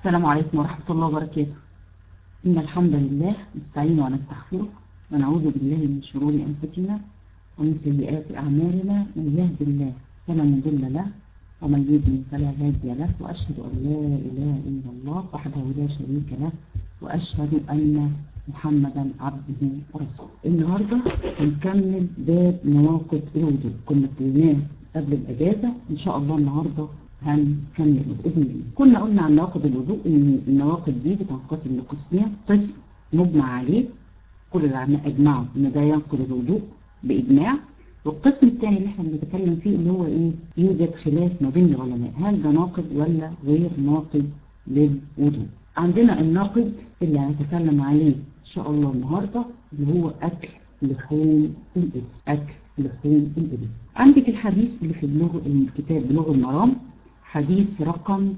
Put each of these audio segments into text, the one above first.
السلام عليكم ورحمة الله وبركاته إن الحمد لله نستعين ونستغفره ونعوذ بالله من شرور أنفسنا ومن سيئات أعمالنا من يهد الله فلا مضل له ومن يضلل فلا هادي له وأشهد أن لا إله إلا الله وحده لا شريك له وأشهد أن محمدا عبده ورسوله النهاردة هنكمل باب مواقف الوضوء كنا ابتديناه قبل الأجازة إن شاء الله النهاردة هنكمل بإذن الله كنا قلنا عن نواقض الوضوء إن النواقض دي بتنقسم لقسمين قسم مجمع عليه كل العلماء أجمعوا إن ده ينقض الوضوء بإجماع والقسم الثاني اللي احنا بنتكلم فيه اللي هو ايه يوجد خلاف ما بين العلماء هل ده ناقض ولا غير ناقض للوضوء عندنا الناقض اللي هنتكلم عليه ان شاء الله النهاردة اللي هو اكل لحوم الابل اكل لحوم الابل عندك الحديث اللي في بلوغ الكتاب بلوغ المرام حديث رقم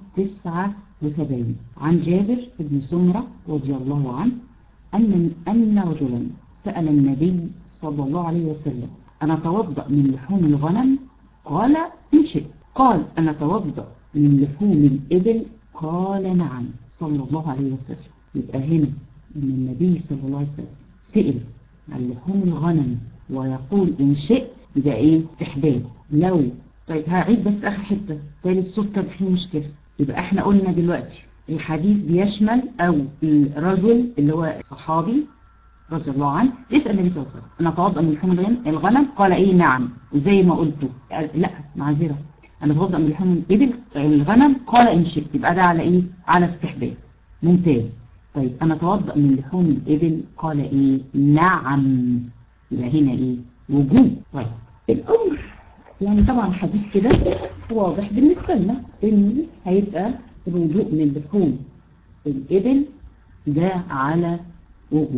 79 عن جابر بن سمرة رضي الله عنه أن أن رجلا سأل النبي صلى الله عليه وسلم أنا أتوضأ من لحوم الغنم قال إن شئت قال أنا أتوضأ من لحوم الإبل قال نعم صلى الله عليه وسلم يبقى هنا أن النبي صلى الله عليه وسلم سئل عن لحوم الغنم ويقول إن شئت يبقى إيه استحباب لو طيب هعيد بس آخر حتة تاني الصوت كان فيه مشكلة يبقى احنا قلنا دلوقتي الحديث بيشمل أو الرجل اللي هو صحابي رضي الله عنه يسأل النبي صلى الله عليه وسلم أنا أتوضأ من لحوم الغنم قال إيه نعم وزي ما قلته لا معذرة أنا أتوضأ من لحوم الإبل الغنم قال إن شئت يبقى ده على إيه على استحباب ممتاز طيب أنا أتوضأ من لحوم الإبل قال إيه نعم يبقى هنا إيه وجوب طيب الأمر يعني طبعا الحديث كده واضح بالنسبة لنا إن هيبقى الوضوء من لحوم الإبل ده على وجوب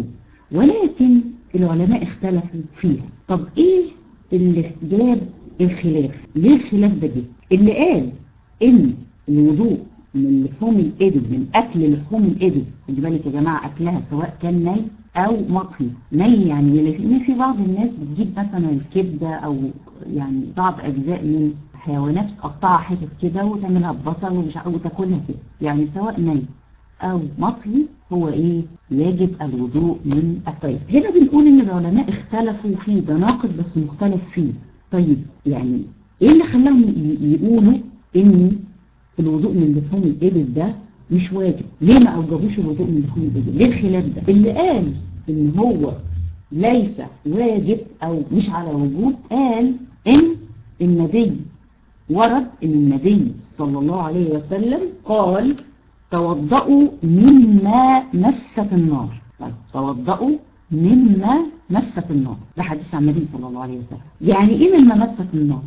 ولكن العلماء اختلفوا فيها طب ايه اللي جاب الخلاف ليه الخلاف ده جه اللي قال ان الوضوء من لحوم الابل من اكل لحوم الابل خدي بالك يا جماعه اكلها سواء كان ني او مطهي ني يعني لان في بعض الناس بتجيب مثلا الكبده او يعني بعض اجزاء من حيوانات تقطعها حتت كده وتعملها ببصل ومش وتاكلها كده يعني سواء ني او مطهي هو ايه يجب الوضوء من الطيب هنا بنقول ان العلماء اختلفوا فيه ده ناقض بس مختلف فيه طيب يعني ايه اللي خلاهم يقولوا ان الوضوء من لحوم الابل ده مش واجب ليه ما اوجبوش الوضوء من لحوم الابل ليه الخلاف ده اللي قال ان هو ليس واجب او مش على وجوب قال ان النبي ورد ان النبي صلى الله عليه وسلم قال توضأوا مما مست النار طيب توضأوا مما مست النار ده حديث عن النبي صلى الله عليه وسلم يعني ايه مما مست النار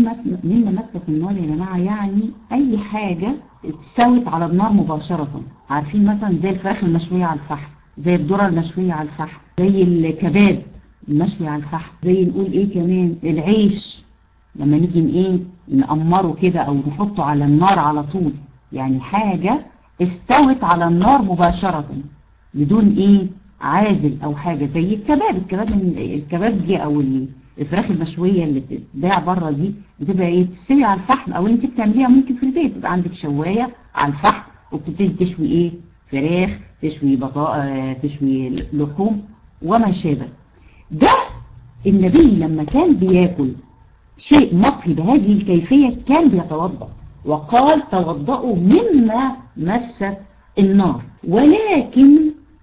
مما مست النار يا جماعة يعني اي حاجة اتسوت على النار مباشرة عارفين مثلا زي الفراخ المشوية على الفحم زي الذرة المشوية على الفحم زي الكباب المشوي على الفحم زي نقول ايه كمان العيش لما نيجي ايه نقمره كده او نحطه على النار على طول يعني حاجة استوت على النار مباشرة بدون ايه عازل او حاجة زي الكباب الكباب الكباب دي او الفراخ المشوية اللي بتتباع بره دي بتبقى ايه تستوي على الفحم او انت بتعمليها ممكن في البيت يبقى عندك شواية على الفحم وبتبتدي تشوي ايه فراخ تشوي بطاقة تشوي لحوم وما شابه ده النبي لما كان بياكل شيء مطهي بهذه الكيفية كان بيتوضأ وقال توضأوا مما مست النار ولكن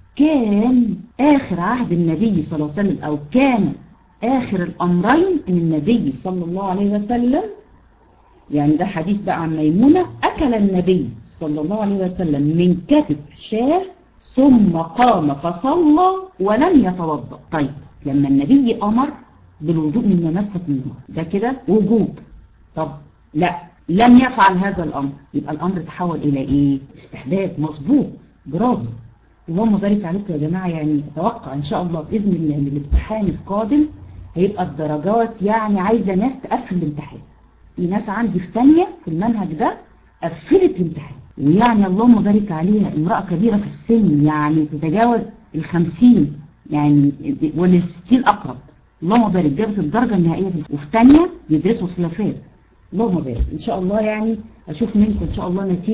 كان آخر عهد النبي صلى الله عليه وسلم أو كان آخر الأمرين أن النبي صلى الله عليه وسلم يعني ده حديث بقى عن ميمونة أكل النبي صلى الله عليه وسلم من كتف شاه ثم قام فصلى ولم يتوضأ طيب لما النبي أمر بالوضوء من مست النار ده كده وجوب طب لا لم يفعل هذا الأمر يبقى الأمر تحول إلى إيه استحباب مظبوط برافو اللهم بارك عليكم يا جماعة يعني أتوقع إن شاء الله بإذن الله من الامتحان القادم هيبقى الدرجات يعني عايزة ناس تقفل الامتحان في ناس عندي في ثانيه في المنهج ده قفلت الامتحان ويعني اللهم بارك عليها امرأة كبيرة في السن يعني تتجاوز الخمسين يعني وللستين أقرب اللهم بارك جابت الدرجة النهائية وفي ثانيه يدرسوا خلافات اللهم بارك ان شاء الله يعني اشوف منكم ان شاء الله نتيجة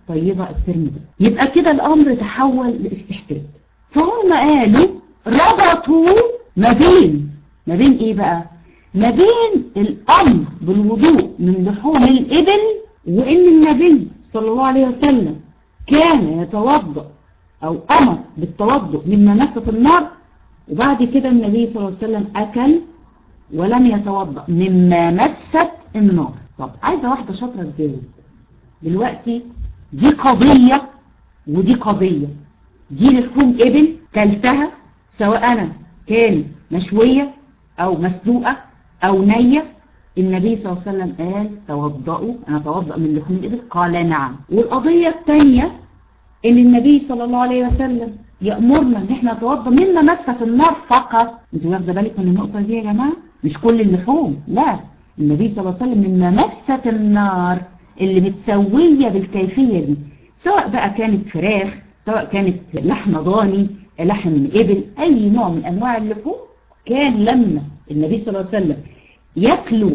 طيبة الترم ده يبقى كده الأمر تحول لاستحباب فهم قالوا ربطوا ما بين ما بين ايه بقى ما بين الأمر بالوضوء من لحوم الإبل وإن النبي صلى الله عليه وسلم كان يتوضأ أو أمر بالتوضؤ مما مست النار وبعد كده النبي صلى الله عليه وسلم أكل ولم يتوضأ مما مست النار طب عايزة واحدة شاطرة تجاوب دلوقتي دي قضية ودي قضية دي لحوم إبل كلتها سواء أنا كان مشوية أو مسلوقة أو نية النبي صلى الله عليه وسلم قال توضأوا أنا توضأ من لحوم الإبل قال نعم والقضية الثانية إن النبي صلى الله عليه وسلم يأمرنا إن احنا نتوضأ مما مس في النار فقط انتوا واخده بالك من النقطة دي يا جماعة مش كل اللحوم لا النبي صلى الله عليه وسلم مما مست النار اللي متسوية بالكيفية دي سواء بقى كانت فراخ سواء كانت لحم ضاني لحم إبل أي نوع من أنواع اللحوم كان لما النبي صلى الله عليه وسلم يتلو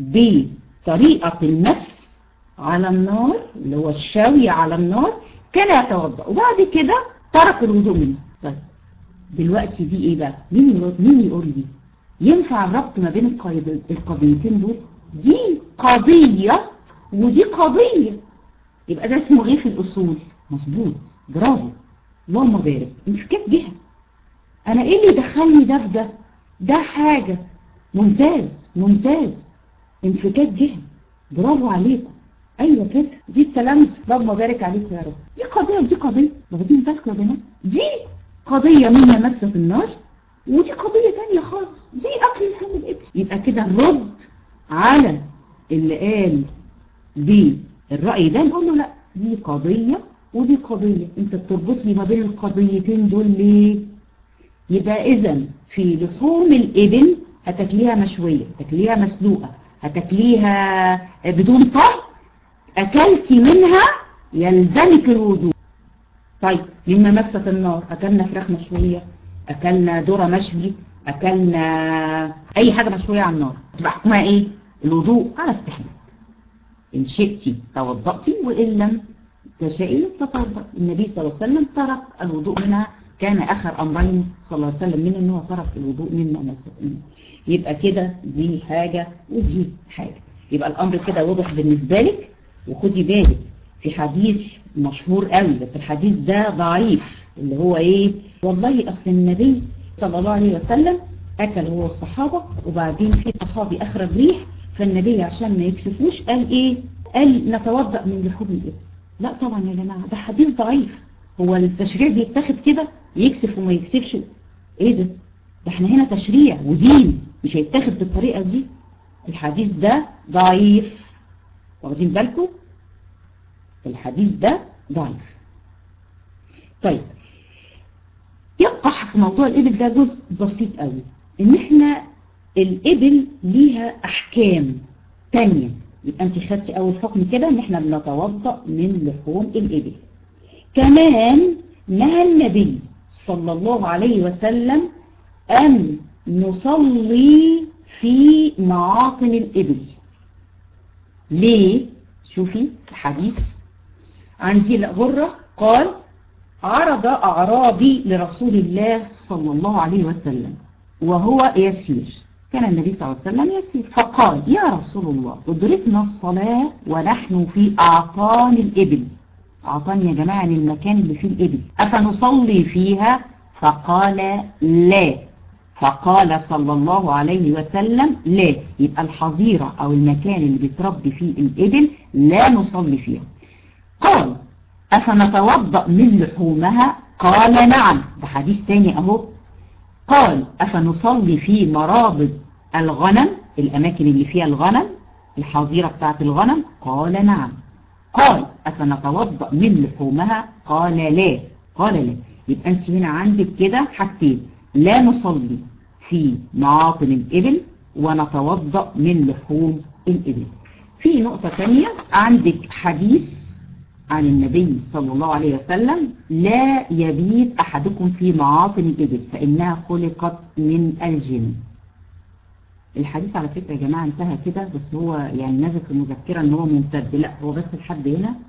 بطريقة المس على النار اللي هو الشوي على النار كان يتوضأ وبعد كده ترك الوضوء منه طيب دلوقتي دي ايه بقى مين يقول, مين يقول لي ينفع الربط ما بين القضيتين دول دي قضية ودي قضية يبقى ده اسمه ايه في الاصول مظبوط برافو اللهم بارك انفكاك جهة انا ايه اللي دخلني ده في ده ده حاجة ممتاز ممتاز انفكاك جهة برافو عليكم ايوه كده دي التلامس اللهم بارك عليكم يا رب دي قضية ودي قضية واخدين بالكم يا بنات دي قضية مما مس في النار ودي قضية تانية خالص دي اكل لحم الابل يبقى كده الرد على اللي قال بالرأي ده نقول له لا دي قضية ودي قضية انت بتربط لي ما بين القضيتين دول ليه يبقى اذا في لحوم الابل هتاكليها مشوية هتاكليها مسلوقة هتاكليها بدون طهي اكلتي منها يلزمك الوضوء طيب مما مست النار اكلنا فراخ مشوية اكلنا ذره مشوي اكلنا اي حاجة مشوية على النار تبقى حكمها ايه الوضوء على استحباب ان شئتي توضأتي وان لم تشائي تتوضأ النبي صلى الله عليه وسلم ترك الوضوء منها كان اخر امرين صلى الله عليه وسلم منه ان هو ترك الوضوء مما مست النار يبقى كده دي حاجة ودي حاجة يبقى الامر كده واضح بالنسبة لك وخدي بالك في حديث مشهور قوي بس الحديث ده ضعيف اللي هو ايه والله اصل النبي صلى الله عليه وسلم اكل هو الصحابة وبعدين في صحابي اخرج ريح فالنبي عشان ما يكسفوش قال ايه قال نتوضأ من لحوم الابل لا طبعا يا جماعة ده حديث ضعيف هو التشريع بيتاخد كده يكسف وما يكسفش ايه ده ده احنا هنا تشريع ودين مش هيتاخد بالطريقة دي الحديث ده ضعيف واخدين بالكم الحديث ده ضعيف طيب يبقى في موضوع الإبل ده جزء بسيط قوي ان احنا الإبل ليها أحكام تانية يبقى انت خدتي أول حكم كده ان احنا بنتوضأ من لحوم الإبل كمان نهى النبي صلى الله عليه وسلم أن نصلي في معاطن الإبل ليه؟ شوفي الحديث عن ذي الغرة قال عرض أعرابي لرسول الله صلى الله عليه وسلم وهو يسير كان النبي صلى الله عليه وسلم يسير فقال يا رسول الله ادركنا الصلاة ونحن في أعطان الإبل أعطان يا جماعة المكان اللي فيه الإبل أفنصلي فيها فقال لا فقال صلى الله عليه وسلم لا يبقى الحظيرة أو المكان اللي بيتربي فيه الإبل لا نصلي فيها قال أفنتوضأ من لحومها قال نعم ده حديث تاني أهو قال أفنصلي في مرابض الغنم الأماكن اللي فيها الغنم الحظيرة بتاعت الغنم قال نعم قال أفنتوضأ من لحومها قال لا قال لا يبقى أنت هنا عندك كده حاجتين لا نصلي في معاطن الإبل ونتوضأ من لحوم الإبل في نقطة ثانية عندك حديث عن النبي صلى الله عليه وسلم لا يبيت أحدكم في معاطن الإبل فإنها خلقت من الجن الحديث على فكرة يا جماعة انتهى كده بس هو يعني نازل في المذكرة ان هو ممتد لا هو بس لحد هنا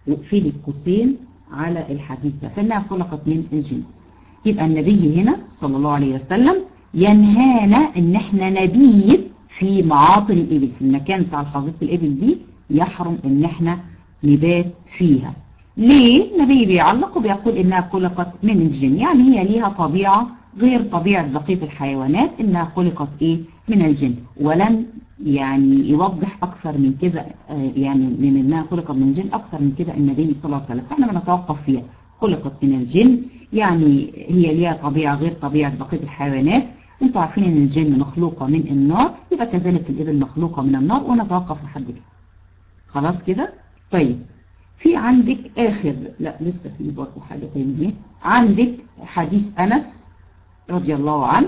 واقفلي القوسين على الحديث ده فإنها خلقت من الجن يبقى النبي هنا صلى الله عليه وسلم ينهانا ان احنا نبيت في معاطل الإبل في المكان بتاع حظيرة الإبل دي يحرم ان احنا نبات فيها ليه النبي بيعلق وبيقول انها خلقت من الجن يعني هي ليها طبيعة غير طبيعة بقية الحيوانات انها خلقت ايه من الجن ولن يعني يوضح اكثر من كده يعني من انها خلقت من الجن اكثر من كده النبي صلى الله عليه وسلم فاحنا بنتوقف فيها خلقت من الجن يعني هي ليها طبيعة غير طبيعة بقية الحيوانات انتوا عارفين ان الجن مخلوقة من النار يبقى كذلك الابل مخلوقة من النار ونتوقف لحد كده خلاص كده طيب في عندك اخر لا لسه في برضه حاجة تانية عندك حديث انس رضي الله عنه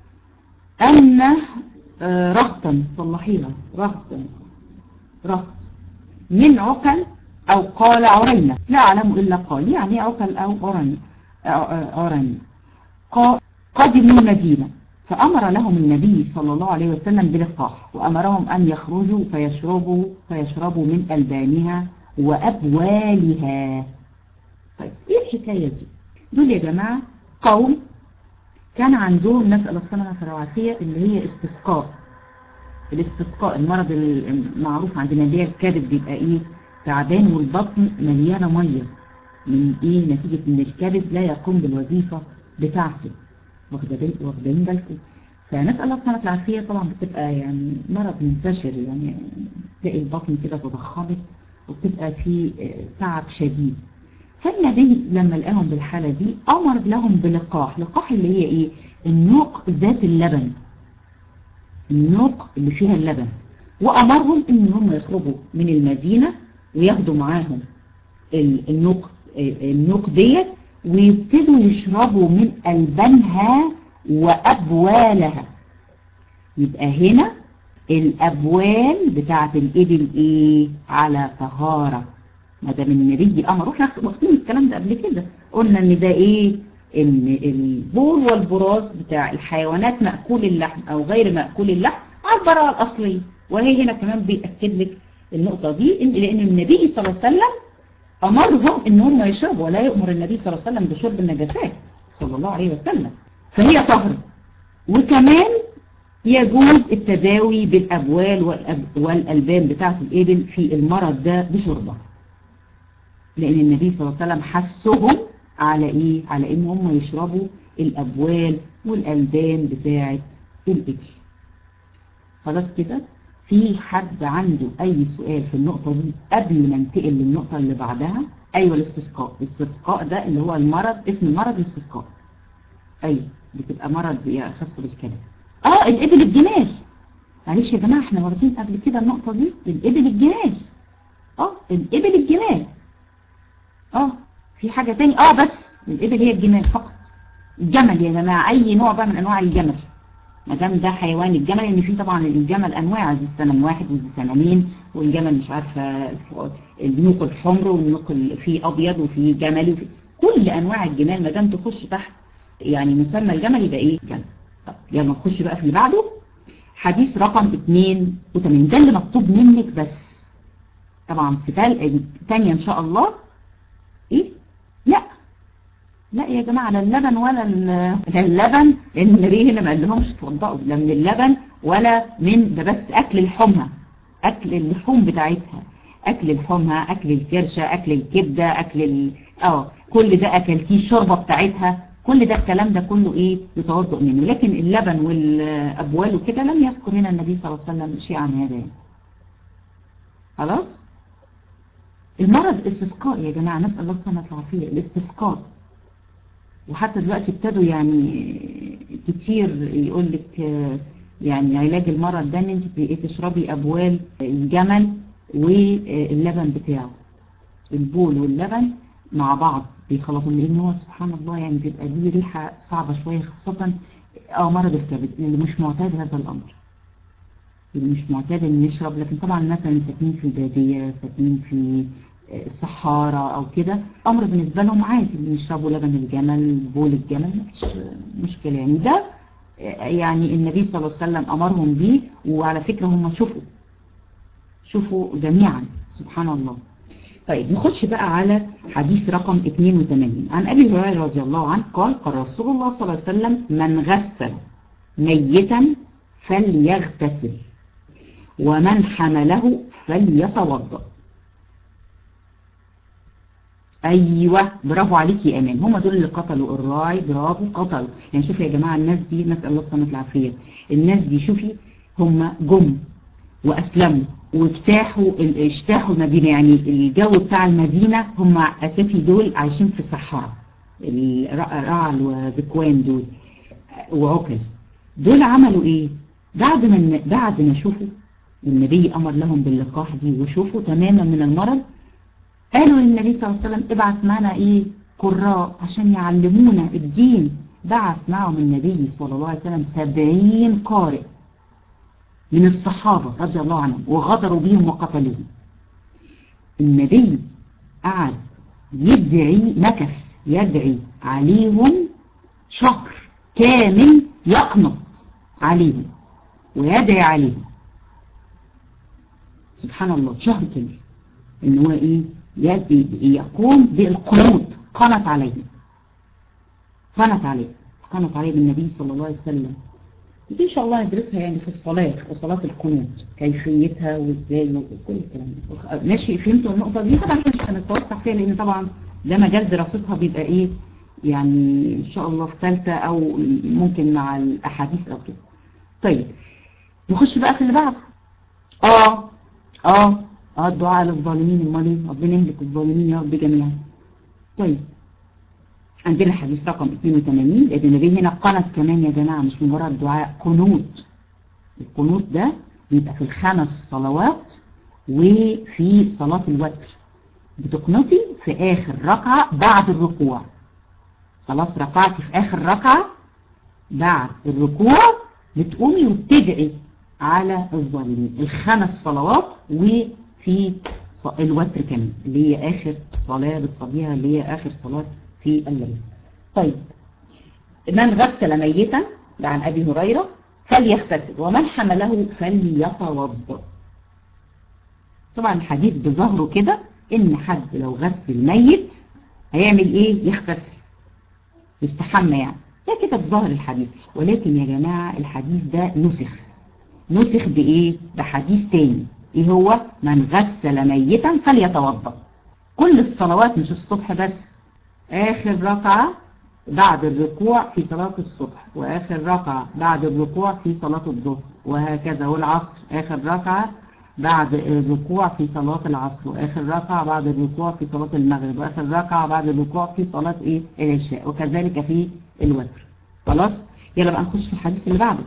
ان رهطا صلحيها رهطا رهط من عقل او قال عرينة لا اعلم الا قال يعني عقل او عرينة عرينة قدموا المدينة فأمر لهم النبي صلى الله عليه وسلم بلقاح وأمرهم أن يخرجوا فيشربوا, فيشربوا من ألبانها وأبوالها طيب إيه الحكاية دي دول يا جماعة قوم كان عندهم نسأل السنة الفروعاتية اللي هي استسقاء الاستسقاء المرض المعروف عندنا اللي هي الكبد بيبقى ايه تعبان والبطن مليانة مية من ايه نتيجة ان الكبد لا يقوم بالوظيفة بتاعته واخدين بالكم فنسأل الله سبحانه العافية طبعا بتبقى يعني مرض منتشر يعني تلاقي البطن كده تضخمت وبتبقى في تعب شديد فالنبي لما لقاهم بالحالة دي أمر لهم بلقاح لقاح اللي هي ايه النوق ذات اللبن النوق اللي فيها اللبن وأمرهم ان هم يخرجوا من المدينة وياخدوا معاهم النوق النوق ديت ويبتدوا يشربوا من ألبانها وأبوالها يبقى هنا الأبوال بتاعت الإبل إيه على طهارة ما دام النبي أمر واحنا واخدين الكلام ده قبل كده قلنا إن ده إيه إن البول والبراز بتاع الحيوانات مأكول اللحم أو غير مأكول اللحم على البراءة الأصلية وهي هنا كمان بيأكد لك النقطة دي إن لأن النبي صلى الله عليه وسلم أمرهم إن هم يشربوا ولا يؤمر النبي صلى الله عليه وسلم بشرب النجاسات صلى الله عليه وسلم فهي طهر وكمان يجوز التداوي بالأبوال والألبان بتاعة الإبل في المرض ده بشربة لأن النبي صلى الله عليه وسلم حسهم على إيه؟ على إن هم يشربوا الأبوال والألبان بتاعة الإبل خلاص كده في حد عنده أي سؤال في النقطة دي قبل ما ننتقل للنقطة اللي بعدها أيوة الاستسقاء الاستسقاء ده اللي هو المرض اسم المرض الاستسقاء أيوة بتبقى مرض خاص بالكلام اه الإبل الجمال معلش يا جماعة احنا واخدين قبل كده النقطة دي الإبل الجمال اه الإبل الجمال اه في حاجة تاني اه بس الإبل هي الجمال فقط الجمل يا جماعة أي نوع بقى من أنواع الجمل ما دام ده حيوان الجمل ان في طبعا الجمل انواع دي سنم واحد ودي سنمين والجمل مش عارفه النوق الحمر والنوق في ابيض وفي جملي وفي كل انواع الجمال ما دام تخش تحت يعني مسمى الجمل يبقى ايه جمل طب يلا نخش بقى في اللي بعده حديث رقم 82 ده اللي مطلوب منك بس طبعا في تانية ان شاء الله ايه لا لا يا جماعة لا اللبن ولا اللبن لأن النبي هنا ما قال لهمش توضأوا لا من اللبن ولا من ده بس أكل لحومها أكل اللحوم بتاعتها أكل لحومها أكل الكرشة أكل الكبدة أكل ال... اه كل ده أكلتيه الشوربة بتاعتها كل ده الكلام ده كله إيه يتوضأ منه لكن اللبن والأبوال وكده لم يذكر هنا النبي صلى الله عليه وسلم شيء عن هذا خلاص المرض الاستسقاء يا جماعة نسأل الله سبحانه العافية الاستسقاء وحتى دلوقتي ابتدوا يعني كتير يقول لك يعني علاج المرض ده ان انت تشربي ابوال الجمل واللبن بتاعه البول واللبن مع بعض بيخلطوا لان هو سبحان الله يعني بيبقى ليه ريحه صعبه شويه خاصه اه مرض الكبد اللي مش معتاد هذا الامر اللي مش معتاد ان يشرب لكن طبعا الناس اللي ساكنين في الباديه ساكنين في الصحارى او كده امر بالنسبة لهم عادي بيشربوا لبن الجمل بول الجمل مفيش مشكلة يعني ده يعني النبي صلى الله عليه وسلم امرهم بيه وعلى فكرة هم شوفوا شوفوا جميعا سبحان الله طيب نخش بقى على حديث رقم 82 عن أبي هريرة رضي الله عنه قال قال رسول الله صلى الله عليه وسلم من غسل ميتا فليغتسل ومن حمله فليتوضأ ايوه برافو عليك يا امان هم دول اللي قتلوا الراعي برافو قتلوا يعني شوفي يا جماعه الناس دي نسال الله السلامه والعافيه الناس دي شوفي هم جم واسلموا واجتاحوا اجتاحوا المدينه يعني الجو بتاع المدينه هم اساسي دول عايشين في الصحراء رعل وذكوان دول وعكل دول عملوا ايه بعد ما بعد ما شوفوا النبي امر لهم باللقاح دي وشوفوا تماما من المرض قالوا للنبي صلى الله عليه وسلم ابعث معنا ايه قراء عشان يعلمونا الدين بعث معهم النبي صلى الله عليه وسلم سبعين قارئ من الصحابة رضي الله عنهم وغدروا بهم وقتلوهم النبي قعد يدعي مكث يدعي عليهم شهر كامل يقنط عليهم ويدعي عليهم سبحان الله شهر كامل ان هو ايه يقوم بالقنوط قنط عليه قنط عليه قنط عليه بالنبي صلى الله عليه وسلم دي ان شاء الله ندرسها يعني في الصلاة وصلاة القنوط كيفيتها وازاي وكل الكلام ده ماشي فهمتوا النقطة دي طبعا مش هنتوسع فيها لان طبعا ده مجال دراستها بيبقى ايه يعني ان شاء الله في ثالثة او ممكن مع الاحاديث او كده طيب نخش بقى في اللي بعده اه اه اه الدعاء للظالمين امال ايه ربنا يهلك الظالمين يا رب جميعا طيب عندنا حديث رقم 82 لان النبي هنا قنط كمان يا جماعه مش مجرد دعاء قنوت القنوت ده بيبقى في الخمس صلوات وفي صلاة الوتر بتقنطي في اخر ركعة بعد الركوع خلاص ركعتي في اخر ركعة بعد الركوع بتقومي وبتدعي على الظالمين الخمس صلوات وفي الوتر كمان اللي هي آخر صلاة بتصليها اللي هي آخر صلاة في الليل طيب من غسل ميتا ده عن أبي هريرة فليغتسل ومن حمله فليتوضا طبعا الحديث بظهره كده ان حد لو غسل ميت هيعمل ايه يغتسل يستحمى يعني ده كده بظهر الحديث ولكن يا جماعة الحديث ده نسخ نسخ بإيه بحديث تاني إيه هو من غسل ميتا فليتوضا كل الصلوات مش الصبح بس آخر ركعة بعد الركوع في صلاة الصبح وآخر ركعة بعد الركوع في صلاة الظهر وهكذا والعصر آخر ركعة بعد الركوع في صلاة العصر وآخر ركعة بعد الركوع في صلاة المغرب وآخر ركعة بعد الركوع في صلاة إيه العشاء وكذلك في الوتر خلاص يلا بقى نخش في الحديث اللي بعده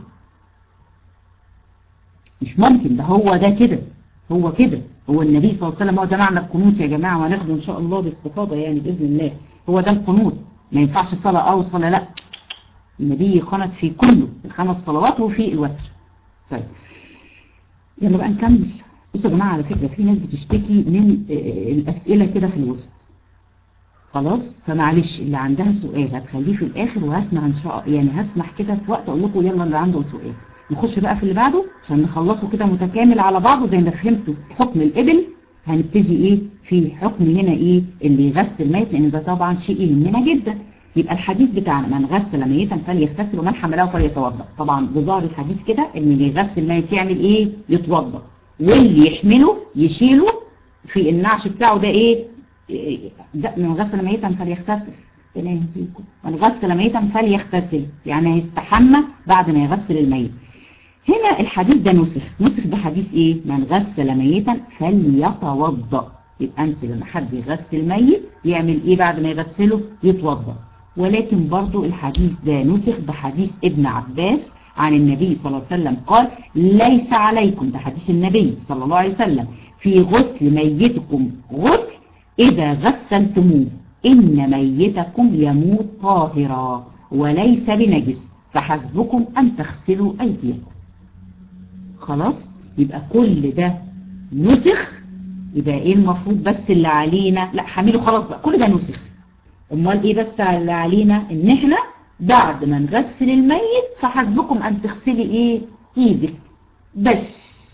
مش ممكن ده هو ده كده هو كده هو النبي صلى الله عليه وسلم هو ده معنى القنوت يا جماعة وهناخده إن شاء الله باستفاضة يعني بإذن الله هو ده القنوت ما ينفعش صلاة أو صلاة لا النبي قنت في كله الخمس صلوات وفي الوتر طيب يلا بقى نكمل بصوا يا جماعة على فكرة في ناس بتشتكي من الأسئلة كده في الوسط خلاص فمعلش اللي عندها سؤال هتخليه في الآخر وهسمع إن شاء الله يعني هسمح كده في وقت أقول لكم يلا اللي عنده سؤال نخش بقى في اللي بعده عشان نخلصه كده متكامل على بعضه زي ما فهمتوا حكم الإبل هنبتدي ايه في حكم هنا ايه اللي يغسل ميت لان ده طبعا شيء يهمنا جدا يبقى الحديث بتاعنا من غسل ميتا فليغتسل ومن حمله فليتوضا طبعا بظاهر الحديث كده ان اللي يغسل ميت يعمل ايه يتوضا واللي يحمله يشيله في النعش بتاعه ده ايه ده من غسل ميتا فليغتسل ربنا يهديكم من غسل ميتا فليغتسل يعني هيستحمى بعد ما يغسل الميت هنا الحديث ده نسخ نسخ بحديث ايه من غسل ميتا فليتوضا يبقى انت لما حد يغسل ميت يعمل ايه بعد ما يغسله يتوضا ولكن برضو الحديث ده نسخ بحديث ابن عباس عن النبي صلى الله عليه وسلم قال ليس عليكم ده حديث النبي صلى الله عليه وسلم في غسل ميتكم غسل إذا غسلتموه إن ميتكم يموت طاهرا وليس بنجس فحسبكم أن تغسلوا أيديكم خلاص يبقى كل ده نسخ يبقى ايه المفروض بس اللي علينا لا حمله خلاص بقى كل ده نسخ امال ايه بس اللي علينا ان احنا بعد ما نغسل الميت فحسبكم ان تغسلي ايه ايدك بس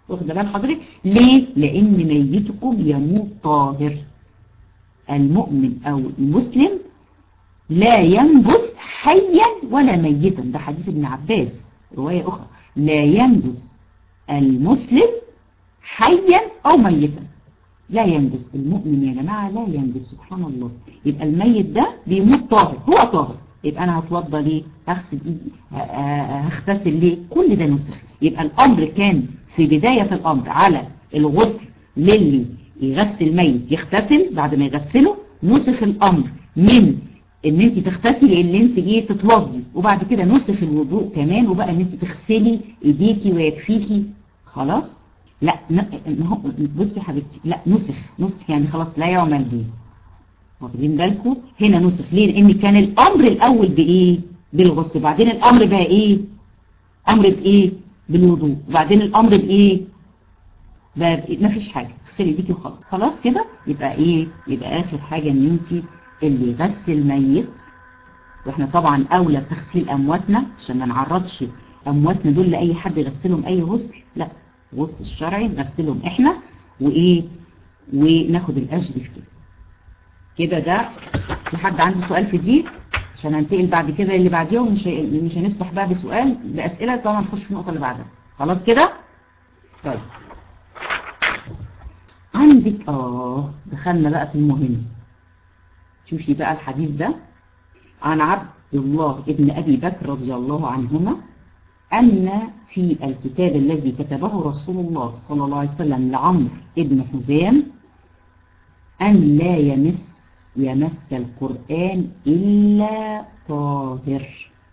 واخد بال حضرتك ليه لان ميتكم يموت طاهر المؤمن او المسلم لا ينجس حيا ولا ميتا ده حديث ابن عباس رواية اخرى لا ينجس المسلم حيا او ميتا لا ينجس المؤمن يا جماعة لا ينجس سبحان الله يبقى الميت ده بيموت طاهر هو طاهر يبقى انا هتوضى ليه هغسل ايدي هغتسل ليه كل ده نسخ يبقى الامر كان في بداية الامر على الغسل للي يغسل ميت يغتسل بعد ما يغسله نسخ الامر من ان انت تغتسلي اللي انت ايه تتوضي وبعد كده نسخ الوضوء كمان وبقى ان انت تغسلي ايديكي ويكفيكي خلاص لا بصي يا حبيبتي لا نسخ نسخ يعني خلاص لا يعمل به واخدين بالكم هنا نسخ ليه لان كان الامر الاول بايه بالغسل بعدين الامر بقى ايه امر بايه بالوضوء وبعدين الامر بايه بقى ما فيش حاجه اغسلي ايديكي وخلاص خلاص كده يبقى ايه يبقى اخر حاجه ان انت اللي يغسل ميت واحنا طبعا اولى بتغسيل امواتنا عشان ما نعرضش امواتنا دول لاي حد يغسلهم اي غسل لا غسل الشرعي نغسلهم احنا وايه وناخد الاجر في كده كده ده في حد عنده سؤال في دي عشان هنتقل بعد كده اللي بعديهم مش مش هنسمح بقى بسؤال باسئله طبعا نخش في النقطه اللي بعدها خلاص كده طيب عندك اه دخلنا بقى في المهم شوفي بقى الحديث ده عن عبد الله ابن ابي بكر رضي الله عنهما أن في الكتاب الذي كتبه رسول الله صلى الله عليه وسلم لعمر ابن حزام أن لا يمس يمس القرآن إلا طاهر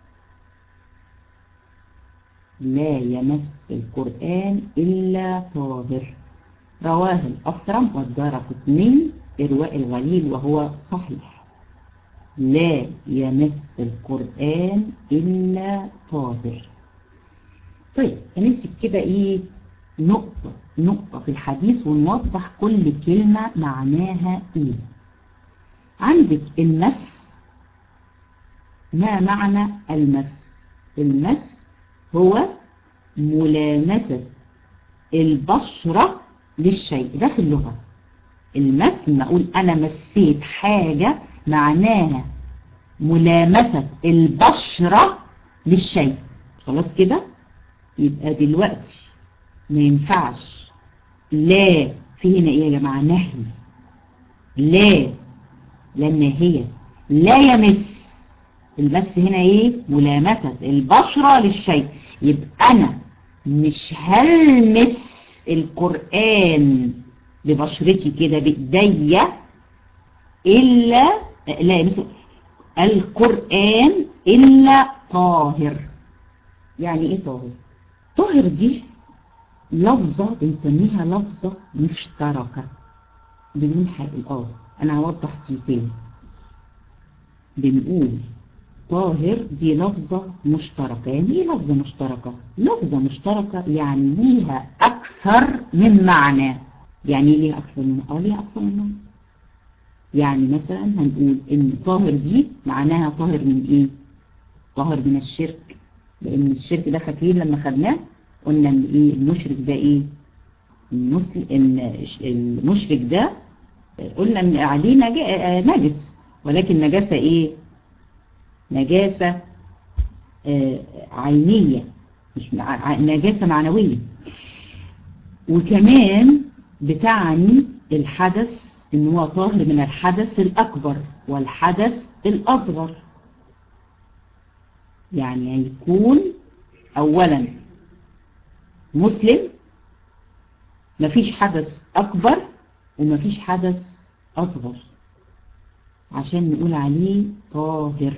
لا يمس القرآن إلا طاهر رواه الأثرم والدار قطني إرواء الغليل وهو صحيح لا يمس القرآن إلا طاهر طيب هنمسك كده ايه نقطة نقطة في الحديث ونوضح كل كلمة معناها ايه عندك المس ما معنى المس المس هو ملامسة البشرة للشيء ده في اللغة المس ما اقول انا مسيت حاجة معناها ملامسة البشرة للشيء خلاص كده يبقى دلوقتي ما ينفعش لا في هنا ايه يا جماعة نهي لا لا الناهية لا يمس المس هنا ايه ملامسة البشرة للشيء يبقى انا مش هلمس القرآن ببشرتي كده بايديا الا لا يمس القرآن الا طاهر يعني ايه طاهر طاهر دي لفظة بنسميها لفظة مشتركة بدون حائل اه انا هوضح دي تاني بنقول طاهر دي لفظة مشتركة يعني ايه لفظة مشتركة لفظة مشتركة يعني ليها اكثر من معنى يعني ليها اكثر من اه ليها اكثر من معنى يعني مثلا هنقول ان طاهر دي معناها طاهر من ايه طاهر من الشرك لان الشرك ده فاكرين لما خدناه قلنا ان ايه المشرك ده ايه المسلم ان المشرك ده قلنا ان عليه نجس ولكن نجاسة ايه نجاسة آه عينية مش نجاسة معنوية وكمان بتعني الحدث ان هو طاهر من الحدث الاكبر والحدث الاصغر يعني هيكون اولا مسلم مفيش حدث اكبر ومفيش حدث اصغر عشان نقول عليه طاهر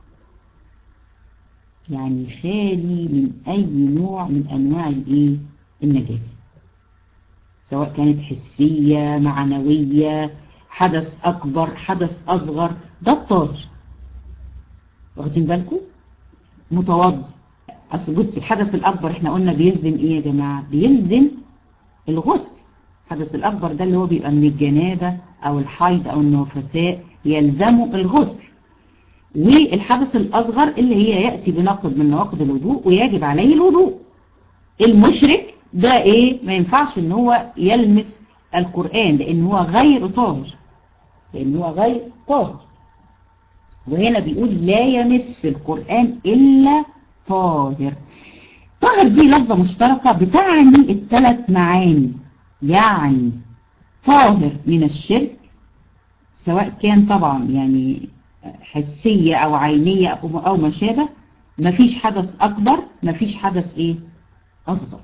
يعني خالي من اي نوع من انواع الايه النجاسة سواء كانت حسية معنوية حدث اكبر حدث اصغر ده الطاهر واخدين بالكم متوضي اصل بصي الحدث الاكبر احنا قلنا بيلزم ايه يا جماعة بيلزم الغسل الحدث الاكبر ده اللي هو بيبقى من الجنابة او الحيض او النفساء يلزمه الغسل والحدث الاصغر اللي هي يأتي بنقض من نواقض الوضوء ويجب عليه الوضوء المشرك ده ايه ما ينفعش ان هو يلمس القرآن لان هو غير طاهر لان هو غير طاهر وهنا بيقول لا يمس القرآن إلا طاهر طاهر دي لفظة مشتركة بتعني الثلاث معاني يعني طاهر من الشرك سواء كان طبعا يعني حسية أو عينية أو ما شابه مفيش حدث أكبر مفيش حدث إيه أصغر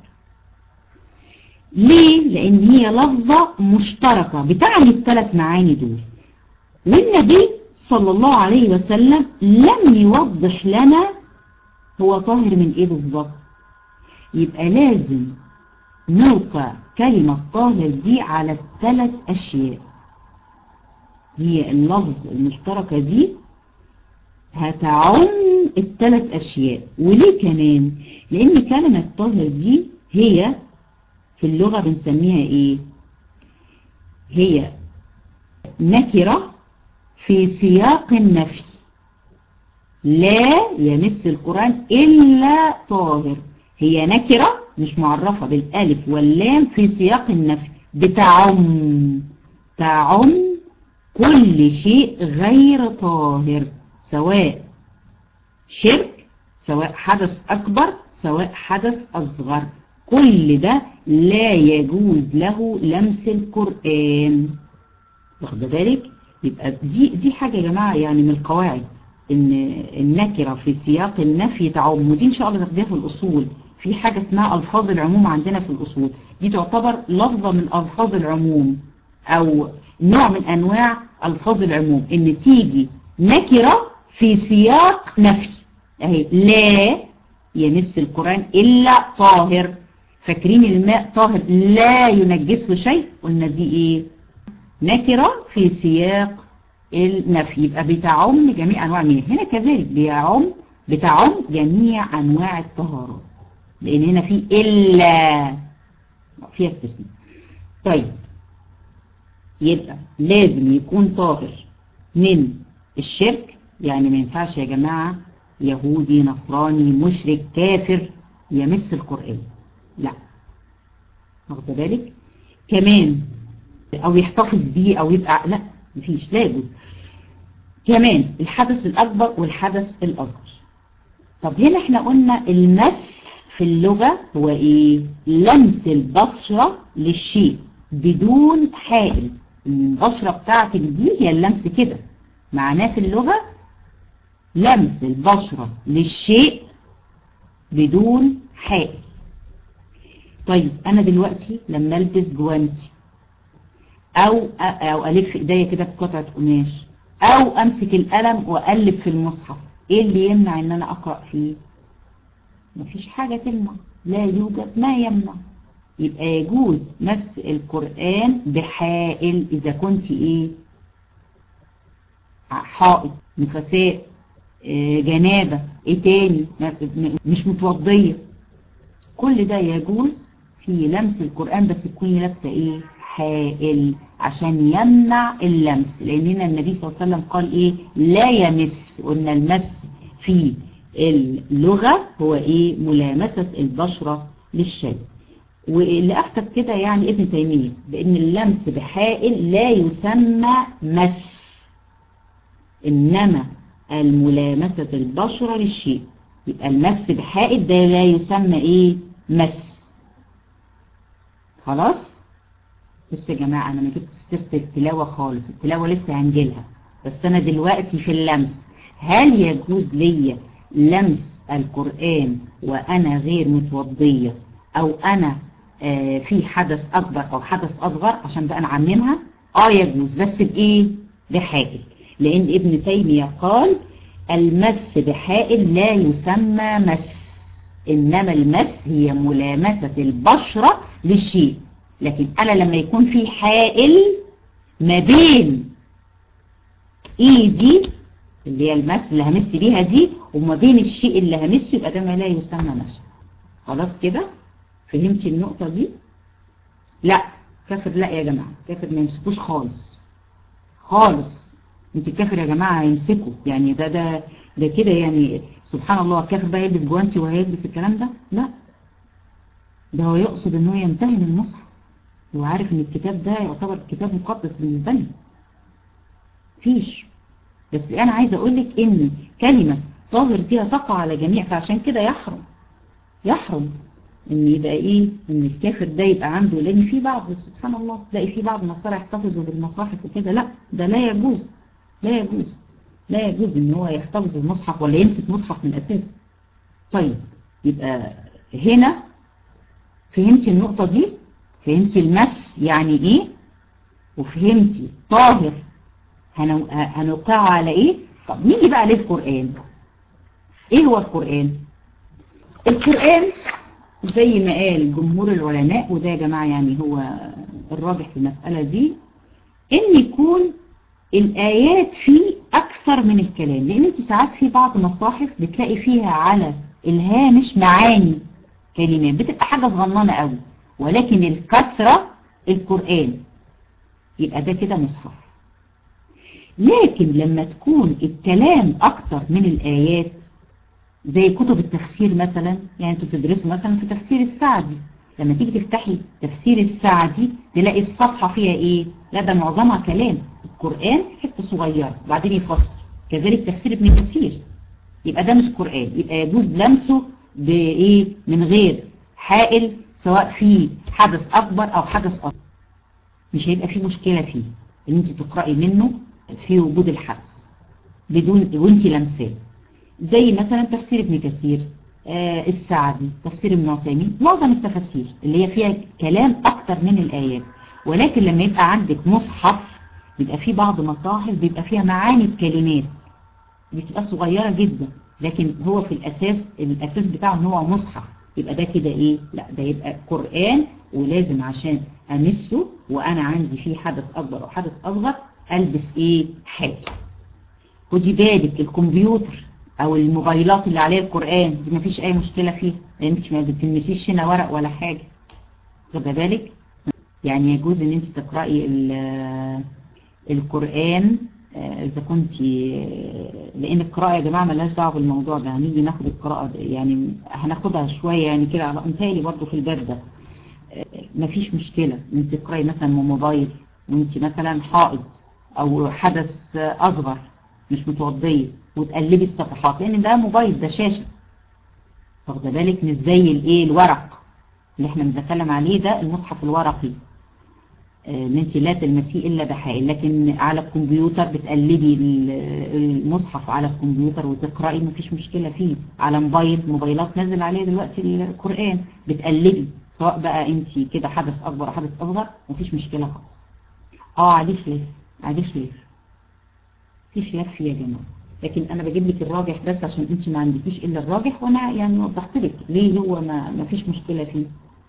ليه؟ لأن هي لفظة مشتركة بتعني الثلاث معاني دول والنبي صلى الله عليه وسلم لم يوضح لنا هو طاهر من ايه بالظبط يبقى لازم نوقع كلمة طاهر دي على الثلاث اشياء هي اللفظ المشتركة دي هتعم الثلاث اشياء وليه كمان لان كلمة طاهر دي هي في اللغة بنسميها ايه هي نكرة في سياق النفي لا يمس القرآن إلا طاهر هي نكرة مش معرفة بالالف واللام في سياق النفي بتعم تعم كل شيء غير طاهر سواء شرك سواء حدث أكبر سواء حدث أصغر كل ده لا يجوز له لمس القرآن واخد بالك يبقى دي دي حاجة يا جماعة يعني من القواعد ان النكرة في سياق النفي تعم ودي ان شاء الله تاخديها في الاصول في حاجة اسمها الفاظ العموم عندنا في الاصول دي تعتبر لفظة من الفاظ العموم او نوع من انواع الفاظ العموم ان تيجي نكرة في سياق نفي اهي لا يمس القرآن الا طاهر فاكرين الماء طاهر لا ينجسه شيء قلنا دي ايه نكرة في سياق النفي يبقى بتعم جميع أنواع المياه هنا كذلك بيعم بتعم جميع أنواع الطهارات لأن هنا في إلا فيها استثناء طيب يبقى لازم يكون طاهر من الشرك يعني ما ينفعش يا جماعة يهودي نصراني مشرك كافر يمس القرآن لا واخد بالك كمان او يحتفظ بيه او يبقى لا مفيش لا يجوز كمان الحدث الاكبر والحدث الاصغر طب هنا احنا قلنا المس في اللغة هو ايه لمس البشرة للشيء بدون حائل البشرة بتاعتك دي هي اللمس كده معناه في اللغة لمس البشرة للشيء بدون حائل طيب انا دلوقتي لما البس جوانتي او او الف ايديا كده بقطعه قماش او امسك القلم واقلب في المصحف ايه اللي يمنع ان انا اقرا فيه مفيش حاجه تمنع لا يوجد ما يمنع يبقى يجوز مس القران بحائل اذا كنت ايه حائط نفساء جنابه ايه تاني مش متوضيه كل ده يجوز في لمس القران بس تكوني لابسه ايه حائل عشان يمنع اللمس لان هنا النبي صلى الله عليه وسلم قال ايه لا يمس قلنا المس في اللغة هو ايه ملامسة البشرة للشيء واللي افتت كده يعني ابن تيمية بان اللمس بحائل لا يسمى مس انما الملامسة البشرة للشيء يبقى المس بحائل ده لا يسمى ايه مس خلاص بص يا جماعة أنا ما جبت سيرة التلاوة خالص التلاوة لسه هنجيلها بس أنا دلوقتي في اللمس هل يجوز لي لمس القرآن وأنا غير متوضية أو أنا آه في حدث أكبر أو حدث أصغر عشان بقى نعممها آه يجوز بس بإيه بحائل لأن ابن تيمية قال المس بحائل لا يسمى مس إنما المس هي ملامسة البشرة للشيء لكن أنا لما يكون في حائل ما بين إيدي اللي هي المس اللي همس بيها دي وما بين الشيء اللي همسه يبقى ده ما لا يسمى مس خلاص كده فهمتي النقطة دي لا كافر لا يا جماعة كافر ما يمسكوش خالص خالص انت الكافر يا جماعة هيمسكوا يعني ده ده ده كده يعني سبحان الله الكافر بقى يلبس جوانتي وهيلبس الكلام ده لا ده هو يقصد ان هو يمتهن المصحف هو عارف ان الكتاب ده يعتبر كتاب مقدس بالنسبة لنا فيش بس انا عايزه اقول لك ان كلمة طاهر دي هتقع على جميع فعشان كده يحرم يحرم ان يبقى ايه ان الكافر ده يبقى عنده لان في بعض سبحان الله تلاقي في بعض النصارى يحتفظوا بالمصاحف وكده لا ده لا يجوز لا يجوز لا يجوز ان هو يحتفظ بالمصحف ولا يمسك مصحف من الاساس طيب يبقى هنا فهمتي النقطة دي فهمتي المس يعني ايه وفهمتي طاهر هنوقعه على ايه طب نيجي بقى للقرآن ايه هو القرآن القرآن زي ما قال جمهور العلماء وده يا جماعة يعني هو الراجح في المسألة دي ان يكون الآيات فيه أكثر من الكلام لأن انت ساعات في بعض مصاحف بتلاقي فيها على الهامش معاني كلمات بتبقى حاجة صغننة قوي ولكن الكثرة القرآن يبقى ده كده مصحف لكن لما تكون الكلام أكتر من الآيات زي كتب التفسير مثلا يعني انتوا بتدرسوا مثلا في تفسير السعدي لما تيجي تفتحي تفسير السعدي تلاقي الصفحة فيها ايه لا ده معظمها كلام القرآن حتة صغيرة وبعدين يفسر كذلك تفسير ابن كثير يبقى ده مش قرآن يبقى يجوز لمسه بايه من غير حائل سواء في حدث اكبر او حدث اصغر مش هيبقى في مشكلة فيه ان انت تقرأي منه في وجود الحدث بدون وانت لمساه زي مثلا تفسير ابن كثير آه السعدي تفسير ابن عثيمين معظم التفاسير اللي هي فيها كلام اكتر من الايات ولكن لما يبقى عندك مصحف بيبقى فيه بعض مصاحف بيبقى فيها معاني الكلمات دي بتبقى صغيرة جدا لكن هو في الاساس الاساس بتاعه ان هو مصحف يبقى ده كده ايه لا ده يبقى قرآن ولازم عشان امسه وانا عندي فيه حدث اكبر او حدث اصغر البس ايه حاجة خدي بالك الكمبيوتر او الموبايلات اللي عليها القرآن دي ما فيش اي مشكلة فيها انت ما بتلمسيش هنا ورق ولا حاجة خد بالك يعني يجوز ان انت تقرأي القرآن اذا كنت لان القراءة يا جماعة ملهاش دعوه بالموضوع ده هنيجي ناخد القراءة يعني هناخدها شوية يعني كده على انتهالي برضو في الباب ده مفيش مشكلة انت تقرأي مثلا من موبايل وانت مثلا حائض او حدث اصغر مش متوضية وتقلبي الصفحات لان ده موبايل ده شاشة واخده بالك مش زي الايه الورق اللي احنا بنتكلم عليه ده المصحف الورقي ان انت لا تلمسيه الا بحائل لكن على الكمبيوتر بتقلبي المصحف على الكمبيوتر وتقرأي مفيش مشكلة فيه على موبايل موبايلات نزل عليه دلوقتي القرآن بتقلبي سواء بقى انت كده حدث اكبر او حدث اصغر مفيش مشكلة خالص اه عليه خلاف عليه خلاف في خلاف فيه يا جماعة لكن انا بجيب لك الراجح بس عشان انت ما عندكيش الا الراجح وانا يعني وضحت لك ليه هو ما, ما فيش مشكلة فيه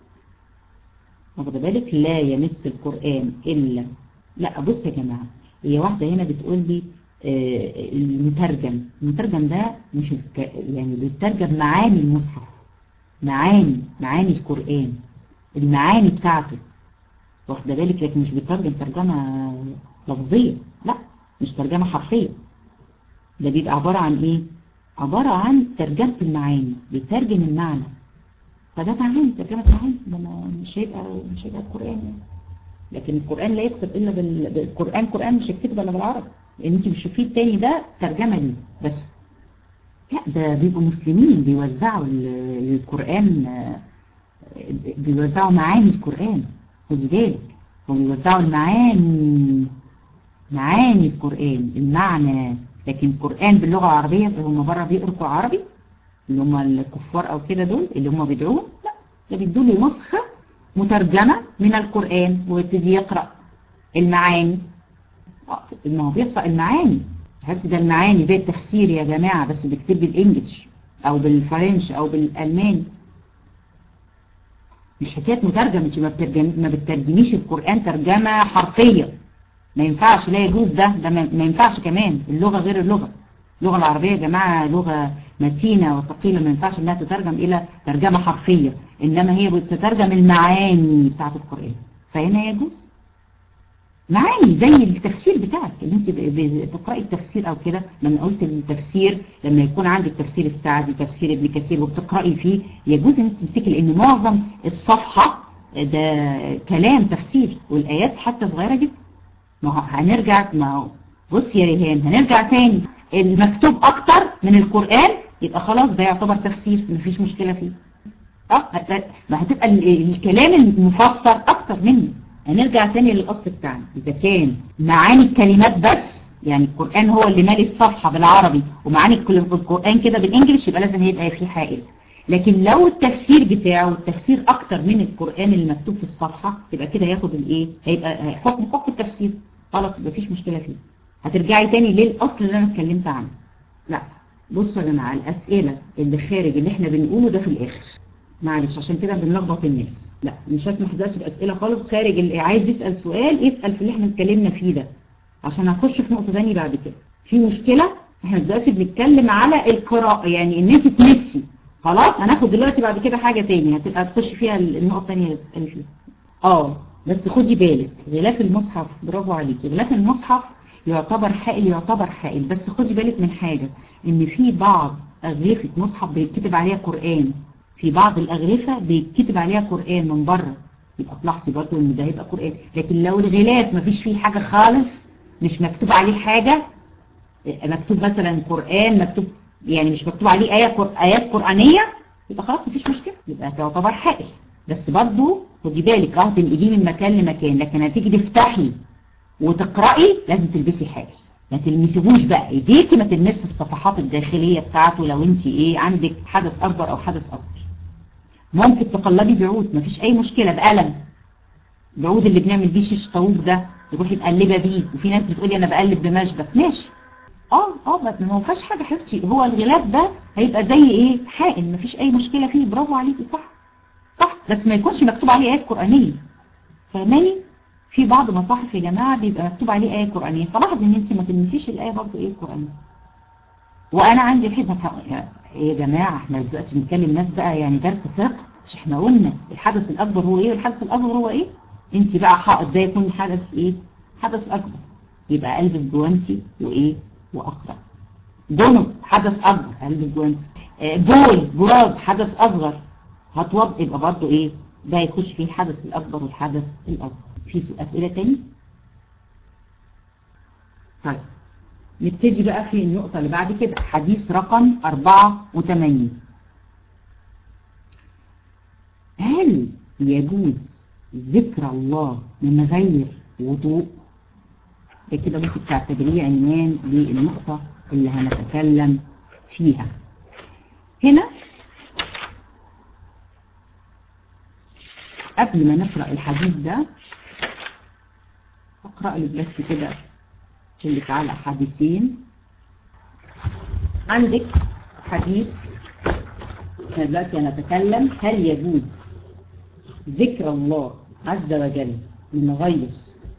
واخده بالك لا يمس القرآن إلا لا بص يا جماعة هي واحدة هنا بتقول لي آه المترجم المترجم ده مش الك... يعني بيترجم معاني المصحف معاني معاني القرآن المعاني بتاعته واخده بالك لكن مش بيترجم ترجمة لفظية لا مش ترجمة حرفية ده بيبقى عبارة عن ايه عبارة عن ترجمة المعاني بيترجم المعنى فده معاني ترجمة معاني ده مش هيبقى مش هيبقى القرآن يعني. لكن القرآن لا يكتب إلا بال... بالقرآن قرآن مش هيكتب إلا بالعربي لأن أنت بتشوفيه التاني ده ترجمة ليه بس لا ده بيبقوا مسلمين بيوزعوا القرآن بيوزعوا معاني القرآن خدي بالك وبيوزعوا المعاني معاني القرآن المعنى لكن القرآن باللغة العربية هم بره بيقروا عربي اللي هم الكفار او كده دول اللي هم بيدعوهم لا ده بيدوا له نسخة مترجمة من القرآن ويبتدي يقرأ المعاني ما هو بيقرأ المعاني حتى ده المعاني زي التفسير يا جماعة بس بيكتب بالانجلش او بالفرنش او بالالماني مش حكاية مترجم انت ما, بترجم ما بتترجميش القرآن ترجمة حرفية ما ينفعش لا يجوز ده ده ما ينفعش كمان اللغة غير اللغة اللغة العربية يا جماعة لغة متينة وثقيلة ما ينفعش انها تترجم الى ترجمة حرفية انما هي بتترجم المعاني بتاعت القرآن فهنا يجوز معاني زي التفسير بتاعك اللي انت بتقرأي التفسير او كده لما قلت التفسير لما يكون عندك تفسير السعدي تفسير ابن كثير وبتقرأي فيه يجوز ان انت تمسكي لان معظم الصفحة ده كلام تفسير والايات حتى صغيرة جدا ما هو هنرجع ما هو بص يا ريهان هنرجع تاني المكتوب اكتر من القرآن يبقى خلاص ده يعتبر تفسير مفيش مشكلة فيه اه ما هتبقى الكلام المفسر اكتر منه هنرجع تاني للأصل بتاعنا إذا كان معاني الكلمات بس يعني القرآن هو اللي مالي الصفحة بالعربي ومعاني القرآن كده بالإنجليش يبقى لازم يبقى فيه حائل لكن لو التفسير بتاعه التفسير أكتر من القرآن اللي مكتوب في الصفحة يبقى كده ياخد الإيه هيبقى حكم حكم التفسير خلاص يبقى فيش مشكلة فيه هترجعي تاني للأصل اللي أنا اتكلمت عنه لا بصوا يا جماعة الأسئلة اللي خارج اللي احنا بنقوله ده في الآخر معلش عشان كده بنلخبط الناس لا مش هسمح دلوقتي باسئله خالص خارج اللي عايز يسال سؤال يسال في اللي احنا اتكلمنا فيه ده عشان هخش في نقطه ثانيه بعد كده في مشكله احنا دلوقتي بنتكلم على القراءه يعني ان انت تنسي خلاص هناخد دلوقتي بعد كده حاجه ثانيه هتبقى تخش فيها النقطه الثانيه اللي بتسالي فيها اه بس خدي بالك غلاف المصحف برافو عليكي غلاف المصحف يعتبر حائل يعتبر حائل بس خدي بالك من حاجه ان في بعض اغلفه مصحف بيتكتب عليها قران في بعض الأغرفة بيتكتب عليها قرآن من بره يبقى تلاحظي برضه ان ده هيبقى قرآن لكن لو الغلاف ما فيش فيه حاجة خالص مش مكتوب عليه حاجة مكتوب مثلا قرآن مكتوب يعني مش مكتوب عليه آية قر... آيات قرآنية يبقى خلاص مفيش مشكلة يبقى تعتبر حائل بس برضه خدي بالك اه تنقليه من مكان لمكان لكن هتيجي تفتحي وتقرأي لازم تلبسي حائل ما تلمسيهوش بقى ايديكي ما تلمسي الصفحات الداخلية بتاعته لو انت ايه عندك حدث اكبر او حدث اصغر ممكن تقلبي بعود مفيش اي مشكلة بقلم العود اللي بنعمل بيه شيش طاووق ده تروحي مقلبة بيه وفي ناس بتقولي انا بقلب بمشبك ماشي اه اه ما فيهاش حاجة حبيبتي هو الغلاف ده هيبقى زي ايه حائل مفيش اي مشكلة فيه برافو عليكي صح صح بس ما يكونش مكتوب عليه ايات قرآنية فاهماني في بعض مصاحف يا جماعة بيبقى مكتوب عليه آية قرآنية فلاحظ ان انت ما تلمسيش الآية برضه ايه قرآنية وانا عندي الحزمة يا جماعة احنا دلوقتي بنتكلم ناس بقى يعني درس فقه مش احنا قلنا الحدث الاكبر هو ايه والحدث الاكبر هو ايه انت بقى حائط ده يكون حدث ايه حدث اكبر يبقى البس جوانتي وايه واقرا دونو حدث اكبر البس جوانتي اه بول براز حدث اصغر هتوض يبقى برضه ايه ده يخش فيه الحدث الاكبر والحدث الاصغر في اسئله تاني طيب نبتدي بقى في النقطة اللي بعد كده حديث رقم 84 هل يجوز ذكر الله من غير وضوء ده كده ممكن تعتبريه عنوان للنقطة اللي هنتكلم فيها هنا قبل ما نقرأ الحديث ده اقرأ لي بس كده اللي تعالى حديثين عندك حديث احنا دلوقتي هنتكلم هل يجوز ذكر الله عز وجل من غير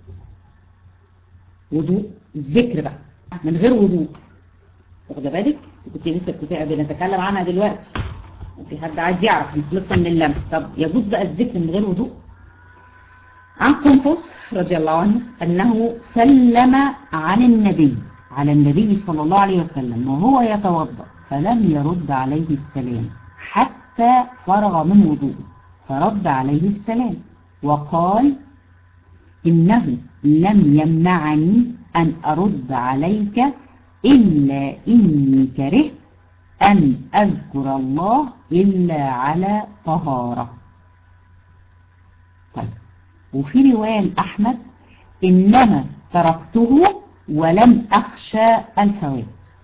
وضوء الذكر بقى من غير وضوء واخده بالك كنت لسه بنتكلم عنها دلوقتي وفي حد عايز يعرف احنا خلصنا من اللمس طب يجوز بقى الذكر من غير وضوء عن قنفس رضي الله عنه أنه سلم عن النبي على النبي صلى الله عليه وسلم وهو يتوضأ فلم يرد عليه السلام حتى فرغ من وضوءه فرد عليه السلام وقال إنه لم يمنعني أن أرد عليك إلا إني كرهت أن أذكر الله إلا على طهارة طيب وفي رواية أحمد إنما تركته ولم أخشى الفوات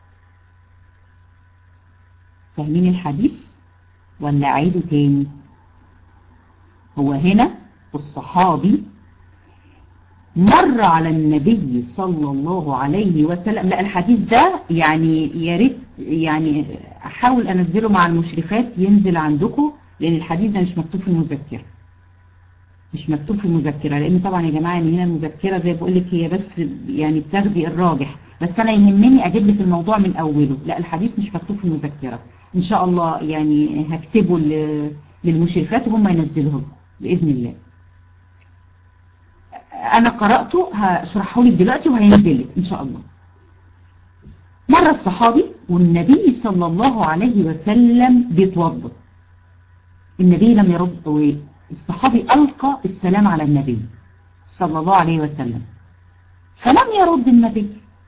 فاهمين الحديث ولا أعيده تاني هو هنا الصحابي مر على النبي صلى الله عليه وسلم لا الحديث ده يعني يا ريت يعني احاول انزله مع المشرفات ينزل عندكم لان الحديث ده مش مكتوب في المذكره مش مكتوب في المذكرة لان طبعا يا جماعة ان هنا المذكرة زي بقول لك هي بس يعني بتاخدي الراجح بس انا يهمني اجيب لك الموضوع من اوله لا الحديث مش مكتوب في المذكرة ان شاء الله يعني هكتبه للمشرفات وهم ينزلوه باذن الله انا قرأته هشرحه لك دلوقتي وهينزل لك ان شاء الله مرة الصحابي والنبي صلى الله عليه وسلم بيتوضا النبي لم يرد الصحابي ألقى السلام على النبي صلى الله عليه وسلم فلم يرد النبي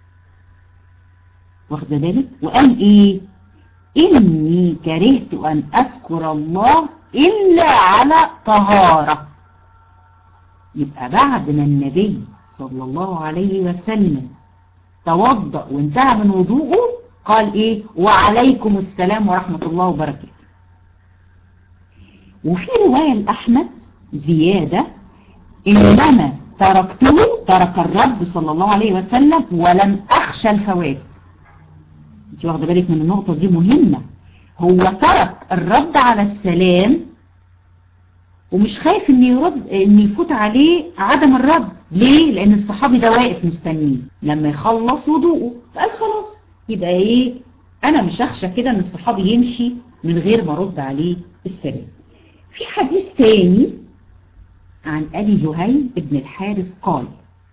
واخد بالك وقال ايه إني كرهت أن أذكر الله إلا على طهارة يبقى بعد ما النبي صلى الله عليه وسلم توضأ وانتهى من وضوءه قال ايه وعليكم السلام ورحمة الله وبركاته وفي رواية لأحمد زيادة إنما تركته ترك الرب صلى الله عليه وسلم ولم أخشى الفوات انت واخده بالك من النقطة دي مهمة هو ترك الرد على السلام ومش خايف ان يرد ان يفوت عليه عدم الرد ليه لان الصحابي ده واقف مستنيه لما يخلص وضوءه قال خلاص يبقى ايه انا مش اخشى كده ان الصحابي يمشي من غير ما ارد عليه السلام في حديث تاني عن ابي جهيم ابن الحارث قال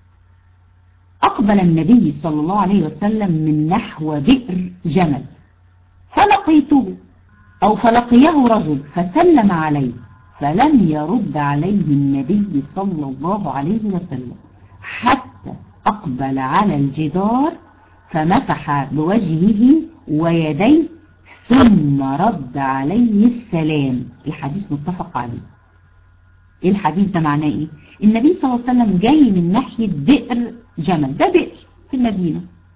أقبل النبي صلى الله عليه وسلم من نحو بئر جمل فلقيته أو فلقيه رجل فسلم عليه فلم يرد عليه النبي صلى الله عليه وسلم حتى أقبل على الجدار فمسح بوجهه ويديه ثم رد عليه السلام الحديث متفق عليه ايه الحديث ده معناه ايه النبي صلى الله عليه وسلم جاي من ناحية بئر جمل ده بئر في المدينة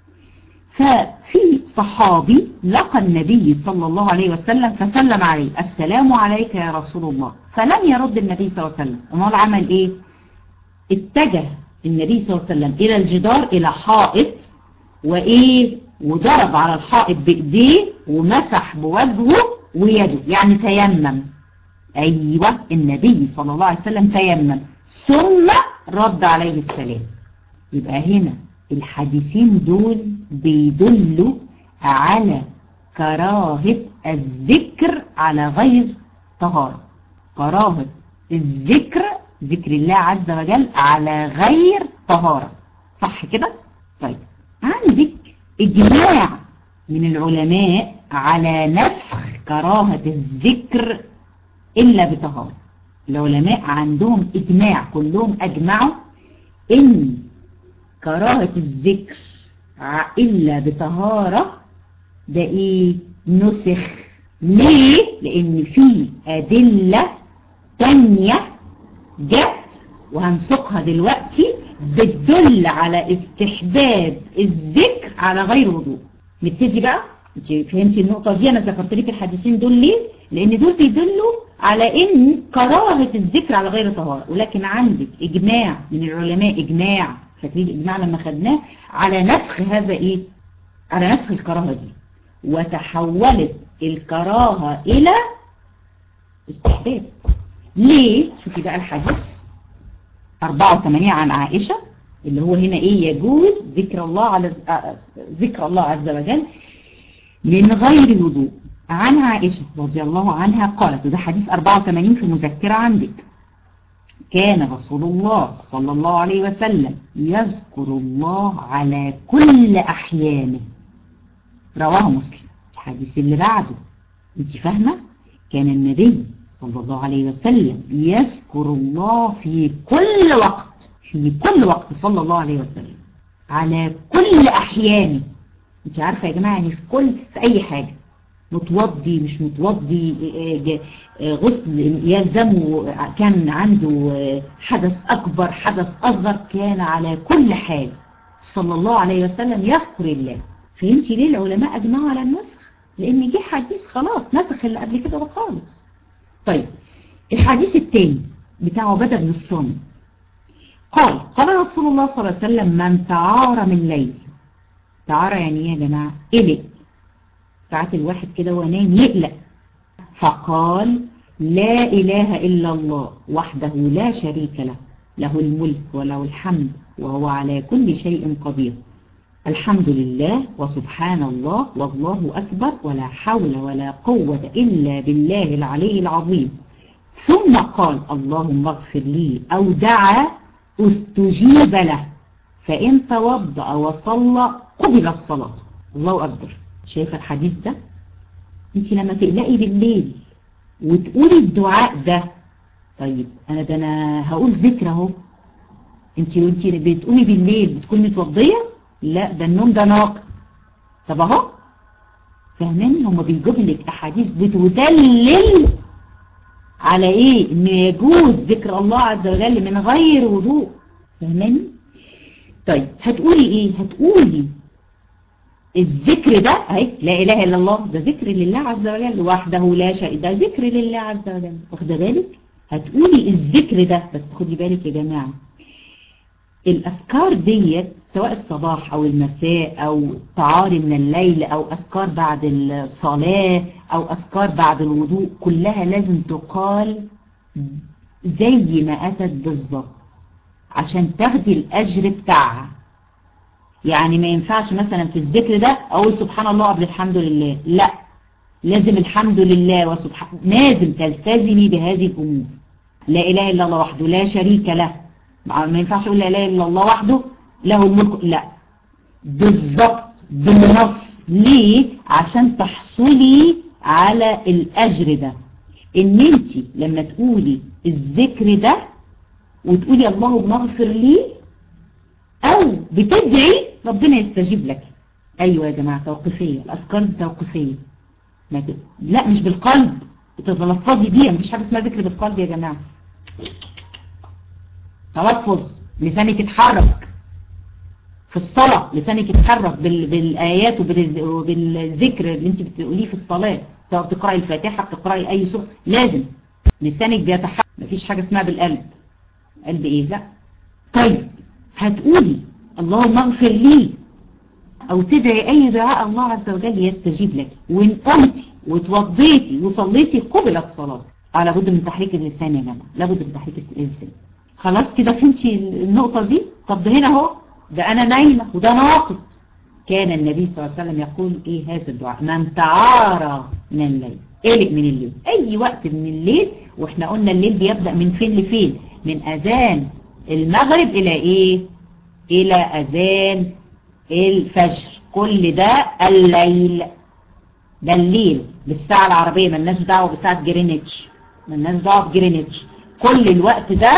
ففي صحابي لقى النبي صلى الله عليه وسلم فسلم عليه السلام عليك يا رسول الله فلم يرد النبي صلى الله عليه وسلم امال عمل ايه اتجه النبي صلى الله عليه وسلم الى الجدار الى حائط وايه وضرب على الحائط بايديه ومسح بوجهه ويده يعني تيمم ايوه النبي صلى الله عليه وسلم تيمم ثم رد عليه السلام يبقى هنا الحديثين دول بيدلوا على كراهة الذكر على غير طهارة كراهة الذكر ذكر الله عز وجل على غير طهارة صح كده؟ طيب عندك إجماع من العلماء على نسخ كراهة الذكر إلا بطهارة العلماء عندهم إجماع كلهم أجمعوا إن كراهة الذكر إلا بطهارة ده إيه نسخ ليه لأن في أدلة تانية جت وهنسقها دلوقتي بتدل على استحباب الذكر على غير وضوء نبتدي بقى انت فهمتي النقطة دي انا ذكرت لك الحديثين دول ليه لان دول بيدلوا على ان كراهة الذكر على غير طهارة ولكن عندك اجماع من العلماء اجماع فاكرين الاجماع لما خدناه على نسخ هذا ايه على نسخ الكراهة دي وتحولت الكراهة الى استحباب ليه شوفي بقى الحديث 84 عن عائشة اللي هو هنا ايه يجوز ذكر الله على ذكر الله عز وجل من غير وضوء عن عائشة رضي الله عنها قالت وده حديث 84 في المذكرة عندك كان رسول الله صلى الله عليه وسلم يذكر الله على كل أحيانه رواه مسلم الحديث اللي بعده انت فاهمة كان النبي صلى الله عليه وسلم يذكر الله في كل وقت في كل وقت صلى الله عليه وسلم على كل أحيانه انت عارفة يا جماعة يعني في كل في أي حاجة متوضي مش متوضي غسل يلزمه كان عنده حدث أكبر حدث أصغر كان على كل حال صلى الله عليه وسلم يذكر الله فهمتي ليه العلماء أجمعوا على النسخ لأن جه حديث خلاص نسخ اللي قبل كده ده خالص طيب الحديث الثاني بتاع عبادة بن الصامت قال قال رسول الله صلى الله عليه وسلم من تعار من ليل تعار يعني ايه يا جماعة قلق ساعات الواحد كده وهو نايم يقلق فقال لا إله إلا الله وحده لا شريك له له الملك وله الحمد وهو على كل شيء قدير الحمد لله وسبحان الله والله أكبر ولا حول ولا قوة إلا بالله العلي العظيم ثم قال اللهم اغفر لي أو دعا استجيب له فإن توضأ وصلى قبل الصلاة الله أكبر شايفة الحديث ده انت لما تقلقي بالليل وتقولي الدعاء ده طيب انا ده انا هقول ذكر اهو انت وانت بتقومي بالليل بتكوني متوضيه لا ده النوم ده ناقص طب اهو فاهماني هما بيجيبوا لك احاديث بتدلل على ايه ان يجوز ذكر الله عز وجل من غير وضوء فاهماني طيب هتقولي ايه هتقولي الذكر ده اهي لا اله الا الله ده ذكر لله عز وجل وحده لا شيء ده ذكر لله عز وجل واخده بالك هتقولي الذكر ده بس خدي بالك يا جماعه الأذكار ديت سواء الصباح أو المساء أو تعاري من الليل أو أذكار بعد الصلاة أو أذكار بعد الوضوء كلها لازم تقال زي ما أتت بالظبط عشان تاخدي الأجر بتاعها يعني ما ينفعش مثلا في الذكر ده أقول سبحان الله قبل الحمد لله لا لازم الحمد لله وسبحان لازم تلتزمي بهذه الأمور لا إله إلا الله وحده لا شريك له ما ينفعش اقول لا اله الا الله وحده له الملك لا بالظبط بالنص ليه عشان تحصلي على الاجر ده ان انت لما تقولي الذكر ده وتقولي اللهم اغفر لي او بتدعي ربنا يستجيب لك ايوه يا جماعه توقيفيه الاذكار دي توقيفيه لا مش بالقلب بتتلفظي بيها مفيش حاجه اسمها ذكر بالقلب يا جماعه تلفظ لسانك يتحرك في الصلاة لسانك يتحرك بالآيات وبالذكر اللي انت بتقوليه في الصلاة سواء بتقرأي الفاتحة بتقرأي أي سورة لازم لسانك بيتحرك مفيش حاجة اسمها بالقلب قلب ايه لا طيب هتقولي اللهم اغفر لي او تدعي اي دعاء الله عز وجل يستجيب لك وان قمتي وتوضيتي وصليتي قبلت صلاة على بد من تحريك اللسان يا جماعة لابد من تحريك اللسان خلاص كده فهمتي النقطة دي طب ده هنا اهو ده انا نايمة وده ناقض كان النبي صلى الله عليه وسلم يقول ايه هذا الدعاء من تعارى من الليل قلق من الليل اي وقت من الليل واحنا قلنا الليل بيبدأ من فين لفين من اذان المغرب الى ايه الى اذان الفجر كل ده الليل ده الليل بالساعة العربية ما الناس دعوة بساعة جرينتش ما الناس دعوة بجرينتش كل الوقت ده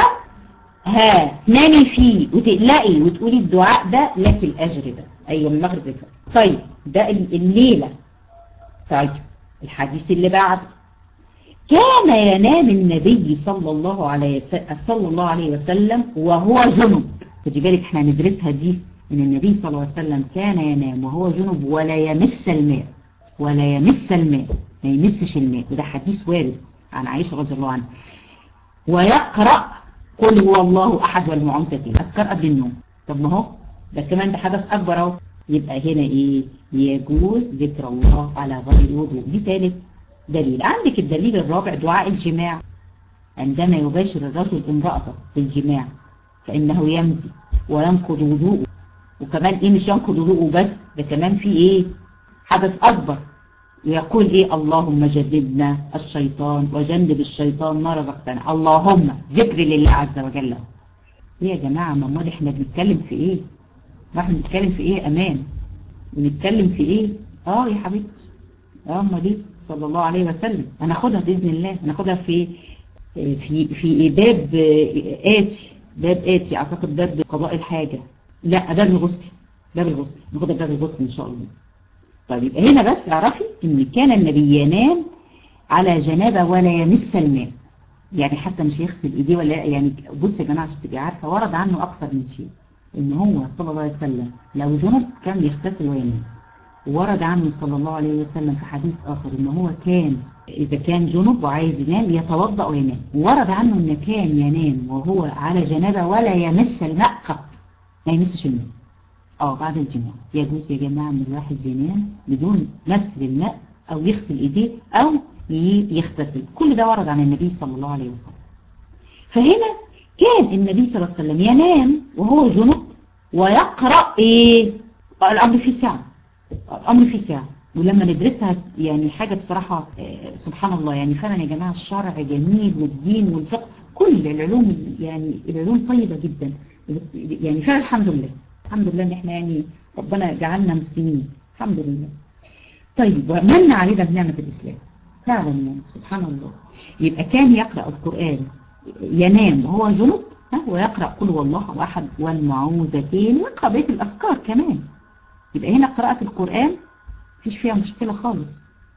ها تنامي فيه وتقلقي وتقولي الدعاء ده لك الأجر ده أيوة المغرب ده طيب ده الليلة طيب الحديث اللي بعد كان ينام النبي صلى الله عليه صلى الله عليه وسلم وهو جنب خدي بالك احنا هندرسها دي ان النبي صلى الله عليه وسلم كان ينام وهو جنب ولا يمس الماء ولا يمس الماء ما يمسش الماء وده حديث وارد عن عائشة رضي الله عنها ويقرأ قل هو الله أحد والمعوذتين أذكر قبل النوم طب ما هو ده كمان ده حدث أكبر اهو يبقى هنا إيه يجوز ذكر الله على غير وضوء دي ثالث دليل عندك الدليل الرابع دعاء الجماع عندما يباشر الرجل امرأته في الجماع فإنه يمزي وينقض وضوءه وكمان إيه مش ينقض وضوءه بس ده كمان في إيه حدث أكبر ويقول ايه اللهم جنبنا الشيطان وجنب الشيطان ما رزقتنا اللهم ذكر لله عز وجل ايه يا جماعة ما امال احنا بنتكلم في ايه ما احنا بنتكلم في ايه امان بنتكلم في ايه اه يا حبيبتي اه ما دي صلى الله عليه وسلم هناخدها باذن الله هناخدها في في في باب آتي باب آتي اعتقد باب قضاء الحاجة لا باب الغسل باب الغسل ناخدها باب الغسل ان شاء الله طيب يبقى هنا بس اعرفي ان كان النبي ينام على جنابه ولا يمس الماء يعني حتى مش يغسل ايديه ولا يعني بص يا جماعه عشان تبقي عارفه ورد عنه اكثر من شيء ان هو صلى الله عليه وسلم لو جنب كان بيغتسل وينام ورد عنه صلى الله عليه وسلم في حديث اخر ان هو كان اذا كان جنب وعايز ينام يتوضا وينام ورد عنه ان كان ينام وهو على جنابه ولا يمس الماء قط ما يمسش الماء اه بعد الجماع يجوز يا جماعة ان الواحد ينام بدون مس للماء او يغسل ايديه او يغتسل كل ده ورد عن النبي صلى الله عليه وسلم فهنا كان النبي صلى الله عليه وسلم ينام وهو جنب ويقرأ ايه الامر في ساعة الامر في ساعة ولما ندرسها يعني حاجة بصراحة سبحان الله يعني فعلا يا جماعة الشرع جميل والدين والفقه كل العلوم يعني العلوم طيبة جدا يعني فعلا الحمد لله الحمد لله ان احنا يعني ربنا جعلنا مسلمين الحمد لله طيب ومن علينا بنعمة الإسلام فعلا يعني سبحان الله يبقى كان يقرأ القرآن ينام وهو جنب ويقرأ قل والله أحد والمعوذتين ويقرأ بيت الأذكار كمان يبقى هنا قراءة القرآن مفيش فيها مشكلة خالص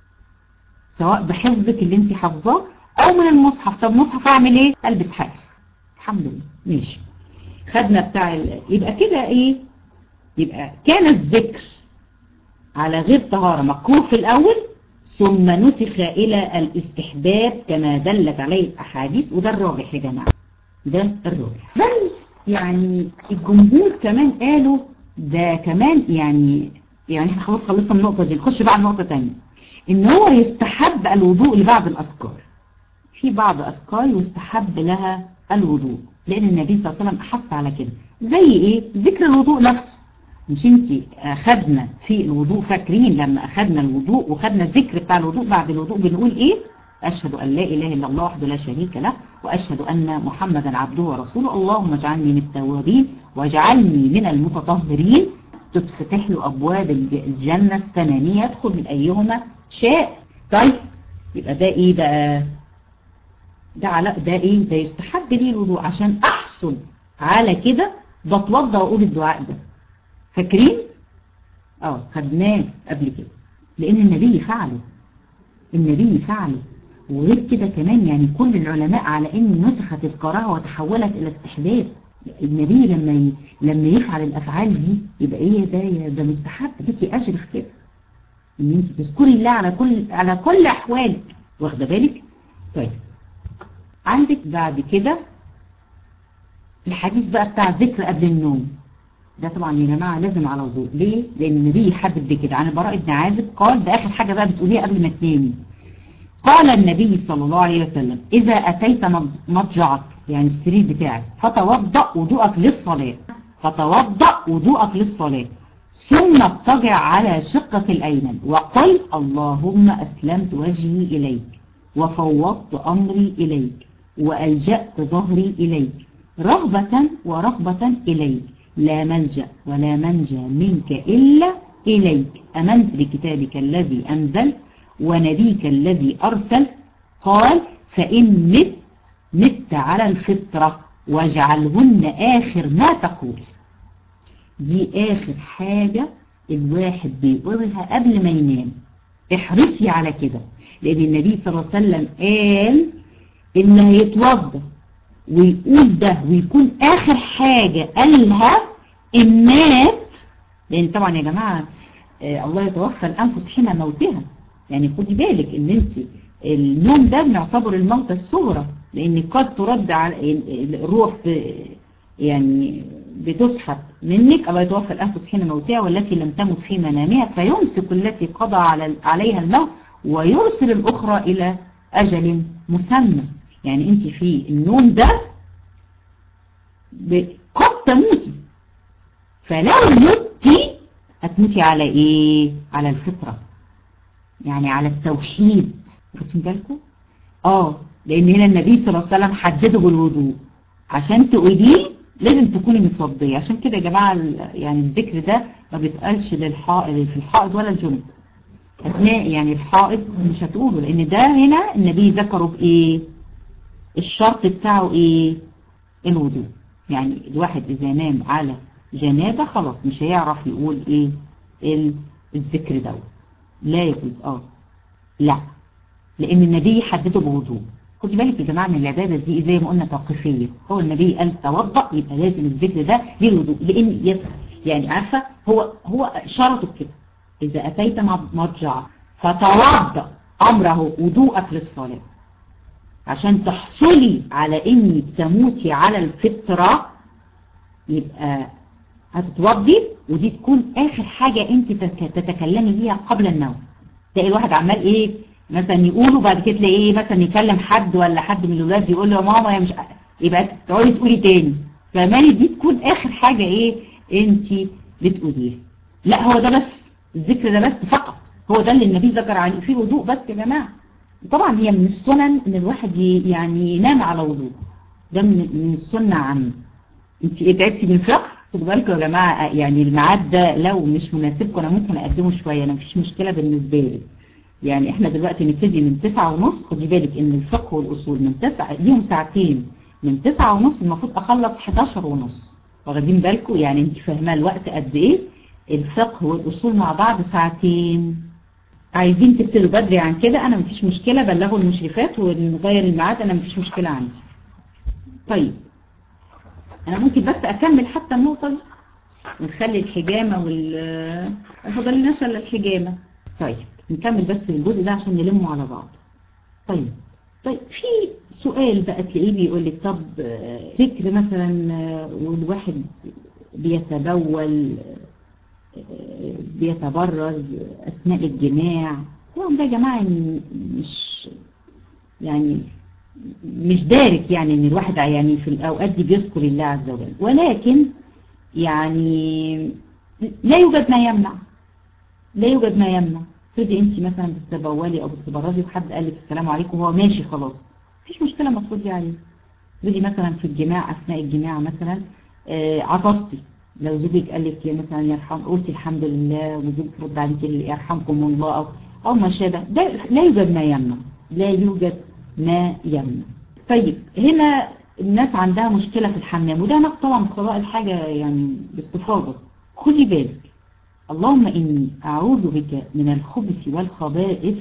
سواء بحفظك اللي انت حافظاه او من المصحف طب مصحف اعمل ايه البس حاف الحمد لله ماشي خدنا بتاع ال... يبقى كده ايه يبقى كان الذكر على غير طهارة مكروه في الاول ثم نسخ الى الاستحباب كما دلت عليه الاحاديث وده الراجح يا جماعة ده الراجح بل يعني الجمهور كمان قالوا ده كمان يعني يعني احنا خلاص خلصنا من النقطة دي نخش بقى على نقطة تانية ان هو يستحب الوضوء لبعض الاذكار في بعض اذكار يستحب لها الوضوء لان النبي صلى الله عليه وسلم احث على كده زي ايه ذكر الوضوء نفسه مش انت اخدنا في الوضوء فاكرين لما اخدنا الوضوء وخدنا الذكر بتاع الوضوء بعد الوضوء بنقول ايه اشهد ان لا اله الا الله وحده لا شريك له واشهد ان محمدا عبده ورسوله اللهم اجعلني من التوابين واجعلني من المتطهرين تتفتح له ابواب الجنه الثمانيه يدخل من ايهما شاء طيب يبقى ده ايه بقى ده على ده ايه ده يستحب لي الوضوء عشان احصل على كده بتوضى واقول الدعاء ده فاكرين اه خدناه قبل كده لان النبي فعله النبي فعله وغير كده كمان يعني كل العلماء على ان نسخت الكراهه وتحولت الى استحباب النبي لما ي... لما يفعل الافعال دي يبقى ايه ده ده مستحب ليكي اجر في كده ان انت تذكري الله على كل على كل احوالك واخده بالك طيب عندك بعد كده الحديث بقى بتاع الذكر قبل النوم ده طبعا يا جماعة لازم على وضوء ليه؟ لأن النبي يحدد بكده عن البراء بن عازب قال ده آخر حاجة بقى بتقوليها قبل ما تنامي قال النبي صلى الله عليه وسلم إذا أتيت مضجعك يعني السرير بتاعك فتوضأ وضوءك للصلاة فتوضأ وضوءك للصلاة ثم اضطجع على شقك الأيمن وقل اللهم أسلمت وجهي إليك وفوضت أمري إليك وألجأت ظهري إليك رغبة ورغبة إليك لا ملجأ ولا منجى منك إلا إليك أمنت بكتابك الذي أنزلت ونبيك الذي أرسل قال فإن مت مت على الفطرة واجعلهن آخر ما تقول دي آخر حاجة الواحد بيقولها قبل ما ينام احرصي على كده لأن النبي صلى الله عليه وسلم قال اللي هيتوضى ويقول ده ويكون آخر حاجة قالها إن مات لأن طبعا يا جماعة آه الله يتوفى الأنفس حين موتها يعني خدي بالك إن أنت النوم ده بنعتبر الموت الصغرى لأن قد ترد على الروح يعني بتسحب منك الله يتوفى الأنفس حين موتها والتي لم تمت في منامها فيمسك التي قضى على عليها الموت ويرسل الأخرى إلى أجل مسمى يعني أنت في النوم ده قد تموتي فلو متي هتموتي على إيه؟ على الفطرة يعني على التوحيد واخدين بالكم؟ آه لأن هنا النبي صلى الله عليه وسلم حدده بالوضوء عشان تقوليه لازم تكوني متوضية عشان كده يا جماعة يعني الذكر ده ما بيتقالش للحائض في الحائض ولا الجنب أثناء يعني الحائض مش هتقوله لأن ده هنا النبي ذكره بإيه الشرط بتاعه إيه الوضوء يعني الواحد إذا نام على جنابة خلاص مش هيعرف يقول إيه الذكر ده لا يجوز آه لا لأن النبي حدده بوضوء خدي بالك يا جماعة ان العبادة دي زي ما قلنا توقيفية هو النبي قال توضأ يبقى لازم الذكر ده للوضوء لان يس يعني عارفة هو هو شرطه كده اذا اتيت مضجع فتوضأ امره وضوءك للصلاة عشان تحصلي على انك تموتي على الفطرة يبقى هتتوضي ودي تكون اخر حاجة انت تتكلمي بيها قبل النوم تلاقي الواحد عمال ايه مثلا يقولوا بعد كده تلاقيه مثلا يكلم حد ولا حد من الاولاد يقول له يا ماما يا مش يبقى تقعدي تقولي تاني فمالي دي تكون اخر حاجة ايه انت بتقوليها لا هو ده بس الذكر ده بس فقط هو ده اللي النبي ذكر عليه فيه وضوء بس يا جماعة طبعا هي من السنن ان الواحد يعني ينام على وضوء ده من من السنة عامة انت ايه تعبتي من الفقه خدوا بالكم يا جماعة يعني الميعاد ده لو مش مناسبكم انا ممكن اقدمه شوية انا مفيش مشكلة بالنسبة لي يعني احنا دلوقتي نبتدي من تسعة ونص خدي بالك ان الفقه والاصول من تسعة ليهم ساعتين من تسعة ونص المفروض اخلص 11 ونص واخدين بالكم يعني انت فاهمة الوقت قد ايه الفقه والاصول مع بعض ساعتين عايزين تبتدوا بدري عن كده انا مفيش مشكلة بلغوا المشرفات ونغير الميعاد انا مفيش مشكلة عندي طيب انا ممكن بس اكمل حتى النقطة دي ونخلي الحجامة وال فضل لناش الا الحجامة طيب نكمل بس الجزء ده عشان نلمه على بعض طيب طيب في سؤال بقى تلاقيه بيقول لك طب ذكر مثلا والواحد بيتبول بيتبرز اثناء الجماع طبعا ده يا جماعه مش يعني مش دارك يعني ان الواحد يعني في الاوقات دي بيذكر الله عز وجل ولكن يعني لا يوجد ما يمنع لا يوجد ما يمنع افرضي انت مثلا بتتبولي او بتتبرزي وحد قال لك السلام عليكم وهو ماشي خلاص مفيش مشكله ما تردي عليه افرضي مثلا في الجماع اثناء الجماع مثلا آه عطستي لو زوجك قال لك مثلا يرحم قلتي الحمد لله وزوجك رد عليك يرحمكم الله او او ما شابه ده لا يوجد ما يمنع لا يوجد ما يمنع طيب هنا الناس عندها مشكلة في الحمام وده نقص طبعا قضاء الحاجة يعني باستفاضة خدي بالك اللهم إني أعوذ بك من الخبث والخبائث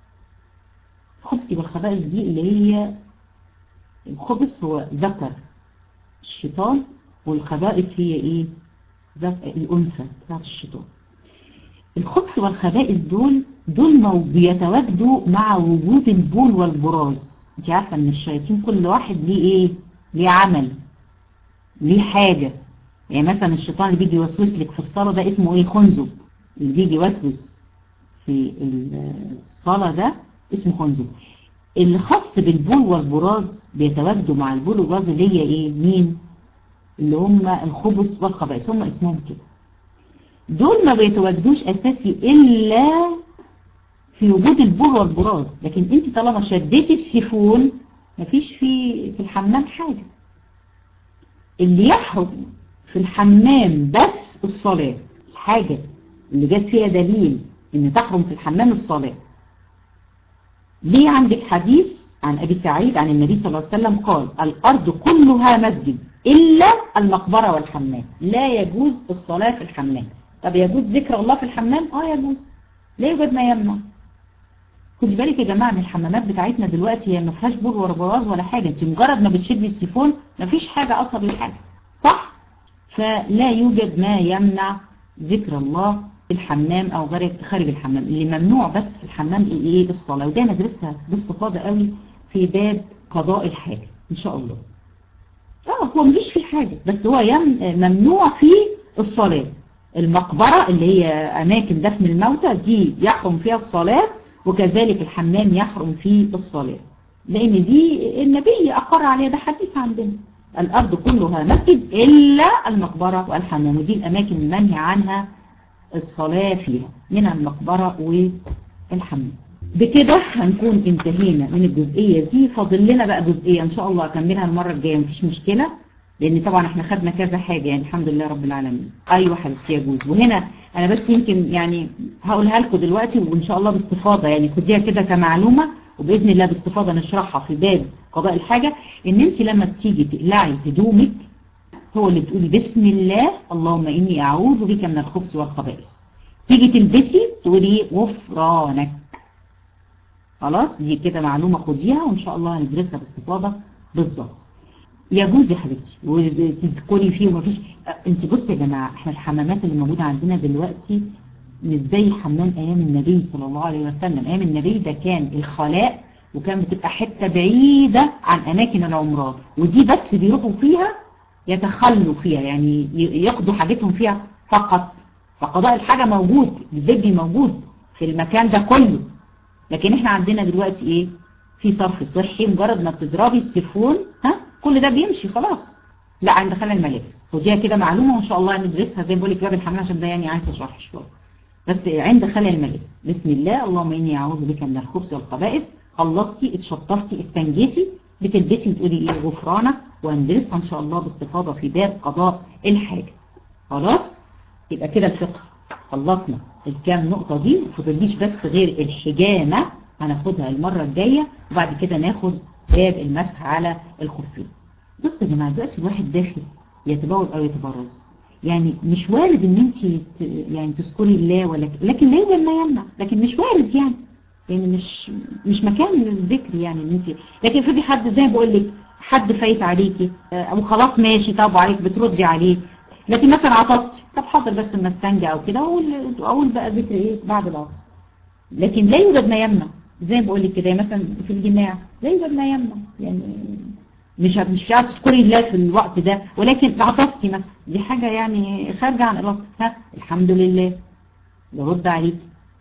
الخبث والخبائث دي اللي هي الخبث هو ذكر الشيطان والخبائث هي ايه الأنثى بتاعت الشيطان الخبث والخبائث دول دول بيتواجدوا مع وجود البول والبراز انت عارفة ان الشياطين كل واحد ليه ايه ليه عمل ليه حاجة يعني مثلا الشيطان اللي بيجي يوسوس لك في الصلاة ده اسمه ايه خنزب اللي بيجي يوسوس في الصلاة ده اسمه خنزب اللي خاص بالبول والبراز بيتواجدوا مع البول والبراز اللي هي ايه مين اللي هم الخبث والخبائث هم اسمهم كده دول ما بيتواجدوش اساسي الا في وجود البول والبراز لكن انت طالما شديتي السيفون مفيش في في الحمام حاجة اللي يحرم في الحمام بس الصلاة الحاجة اللي جت فيها دليل ان تحرم في الحمام الصلاة ليه عندك حديث عن ابي سعيد عن النبي صلى الله عليه وسلم قال الارض كلها مسجد الا المقبرة والحمام لا يجوز الصلاة في الحمام طب يجوز ذكر الله في الحمام اه يجوز لا يوجد ما يمنع خدي بالك يا جماعه ان الحمامات بتاعتنا دلوقتي هي ما فيهاش بول ولا براز ولا حاجه انت مجرد ما بتشدي السيفون ما فيش حاجه اثر للحاجه صح فلا يوجد ما يمنع ذكر الله في الحمام او غير خارج الحمام اللي ممنوع بس في الحمام ايه الصلاه وده ندرسها باستفاضه قوي في باب قضاء الحاجه ان شاء الله اه هو مفيش فيه حاجه بس هو يم ممنوع فيه الصلاه المقبره اللي هي اماكن دفن الموتى دي يحرم فيها الصلاه وكذلك الحمام يحرم فيه الصلاة لأن دي النبي أقر عليها ده حديث عندنا الأرض كلها مسجد إلا المقبرة والحمام ودي الأماكن المنهي عنها الصلاة فيها من المقبرة والحمام بكده هنكون انتهينا من الجزئية دي فاضل لنا بقى جزئية إن شاء الله أكملها المرة الجاية مفيش مشكلة لأن طبعا احنا خدنا كذا حاجة يعني الحمد لله رب العالمين أيوة حبيبتي يجوز وهنا انا بس يمكن يعني هقولها لكم دلوقتي وان شاء الله باستفاضة يعني خديها كده كمعلومة وبإذن الله باستفاضة نشرحها في باب قضاء الحاجة ان انت لما بتيجي تقلعي هدومك هو اللي بتقولي بسم الله اللهم اني اعوذ بك من الخبث والخبائث تيجي تلبسي تقولي غفرانك خلاص دي كده معلومة خديها وان شاء الله هندرسها باستفاضة بالظبط يجوز يا حبيبتي وتذكري فيه ومفيش انت بصي يا جماعه احنا الحمامات اللي موجوده عندنا دلوقتي مش زي حمام ايام النبي صلى الله عليه وسلم ايام النبي ده كان الخلاء وكان بتبقى حته بعيده عن اماكن العمران ودي بس بيروحوا فيها يتخلوا فيها يعني يقضوا حاجتهم فيها فقط فقضاء الحاجه موجود البيبي موجود في المكان ده كله لكن احنا عندنا دلوقتي ايه في صرف صحي مجرد ما بتضربي السيفون ها كل ده بيمشي خلاص لا عند خلال الملابس وديها كده معلومة وان شاء الله ندرسها زي ما بقول لك باب الحمام عشان ده يعني عايز اشرح شويه بس عند خلال الملابس بسم الله اللهم اني اعوذ بك من الخبث والخبائث خلصتي اتشطفتي استنجيتي بتلبسي وتقولي ايه غفرانك وهندرسها ان شاء الله باستفاضة في باب قضاء الحاجة خلاص يبقى كده الفقه خلصنا الكام نقطة دي فضليش بس غير الحجامة هناخدها المرة الجاية وبعد كده ناخد باب المسح على الخفين بصوا يا جماعة دلوقتي الواحد داخل يتبول او يتبرز يعني مش وارد ان انت يعني تذكري الله ولا لكن لا ما يمنع لكن مش وارد يعني يعني مش مش مكان للذكر يعني ان انت لكن في حد زي ما بقول لك حد فايت عليكي او خلاص ماشي طب عليك بتردي عليه لكن مثلا عطستي طب حاضر بس لما استنجى او كده اقول اقول بقى ذكر ايه بعد العطس لكن لا يوجد ما يمنع زي ما بقول لك كده مثلا في الجماع لا يوجد ما يمنع يعني مش مش عارفه تذكري الله في الوقت ده ولكن عطستي مثلا دي حاجة يعني خارجة عن إرادتك ها الحمد لله يرد عليك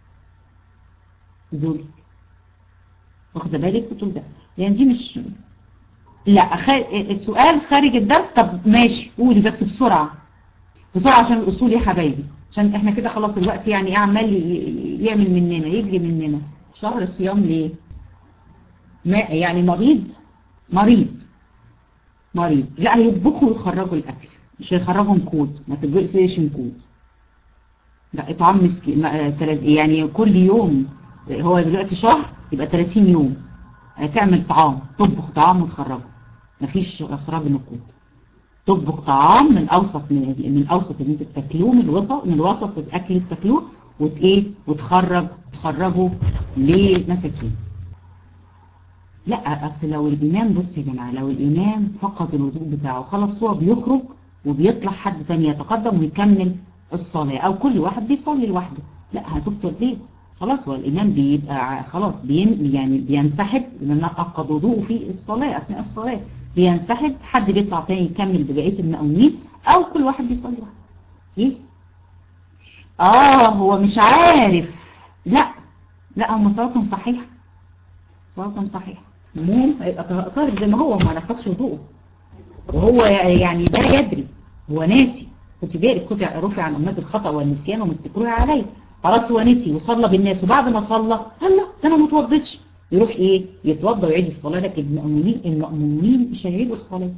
زولك واخده بالك بتقول ده يعني دي مش لا خار... السؤال خارج الدرس طب ماشي قولي بس بسرعة بسرعة عشان الأصول يا حبايبي عشان احنا كده خلاص الوقت يعني ايه عمال يعمل مننا يجري مننا شهر الصيام ليه ما يعني مريض مريض مريض لا هيطبخوا ويخرجوا الأكل مش هيخرجهم كود ما تجيش كود لا اطعام مسكين يعني كل يوم هو دلوقتي شهر يبقى 30 يوم هتعمل طعام تطبخ طعام وتخرجه مفيش اخراج النقود تطبخ طعام من اوسط من, من اوسط اللي انت بتاكلوه من الوسط من الوسط الاكل اللي بتاكلوه وايه وتخرج تخرجه لمساكين لا اصل لو الامام بص يا جماعه لو الامام فقد الوضوء بتاعه خلاص هو بيخرج وبيطلع حد تاني يتقدم ويكمل الصلاة او كل واحد بيصلي لوحده لا هتبطل ليه خلاص هو الامام بيبقى خلاص بين يعني بينسحب لما عقد وضوءه في الصلاة اثناء الصلاة بينسحب حد بيطلع تاني يكمل ببقية المأمومين او كل واحد بيصلي لوحده ايه اه هو مش عارف لا لا هم صلاتهم صحيحة صلاتهم صحيحة المهم هيبقى طارق زي ما هو ما نفذش وضوءه وهو يعني لا يدري هو ناسي خدي بالك خدي رفع عن امات الخطا والنسيان ومستكروه عليه خلاص هو نسي وصلى بالناس وبعد ما صلى الله ده انا ما اتوضيتش يروح ايه يتوضى ويعيد الصلاه لكن المأمومين المأمومين مش هيعيدوا الصلاه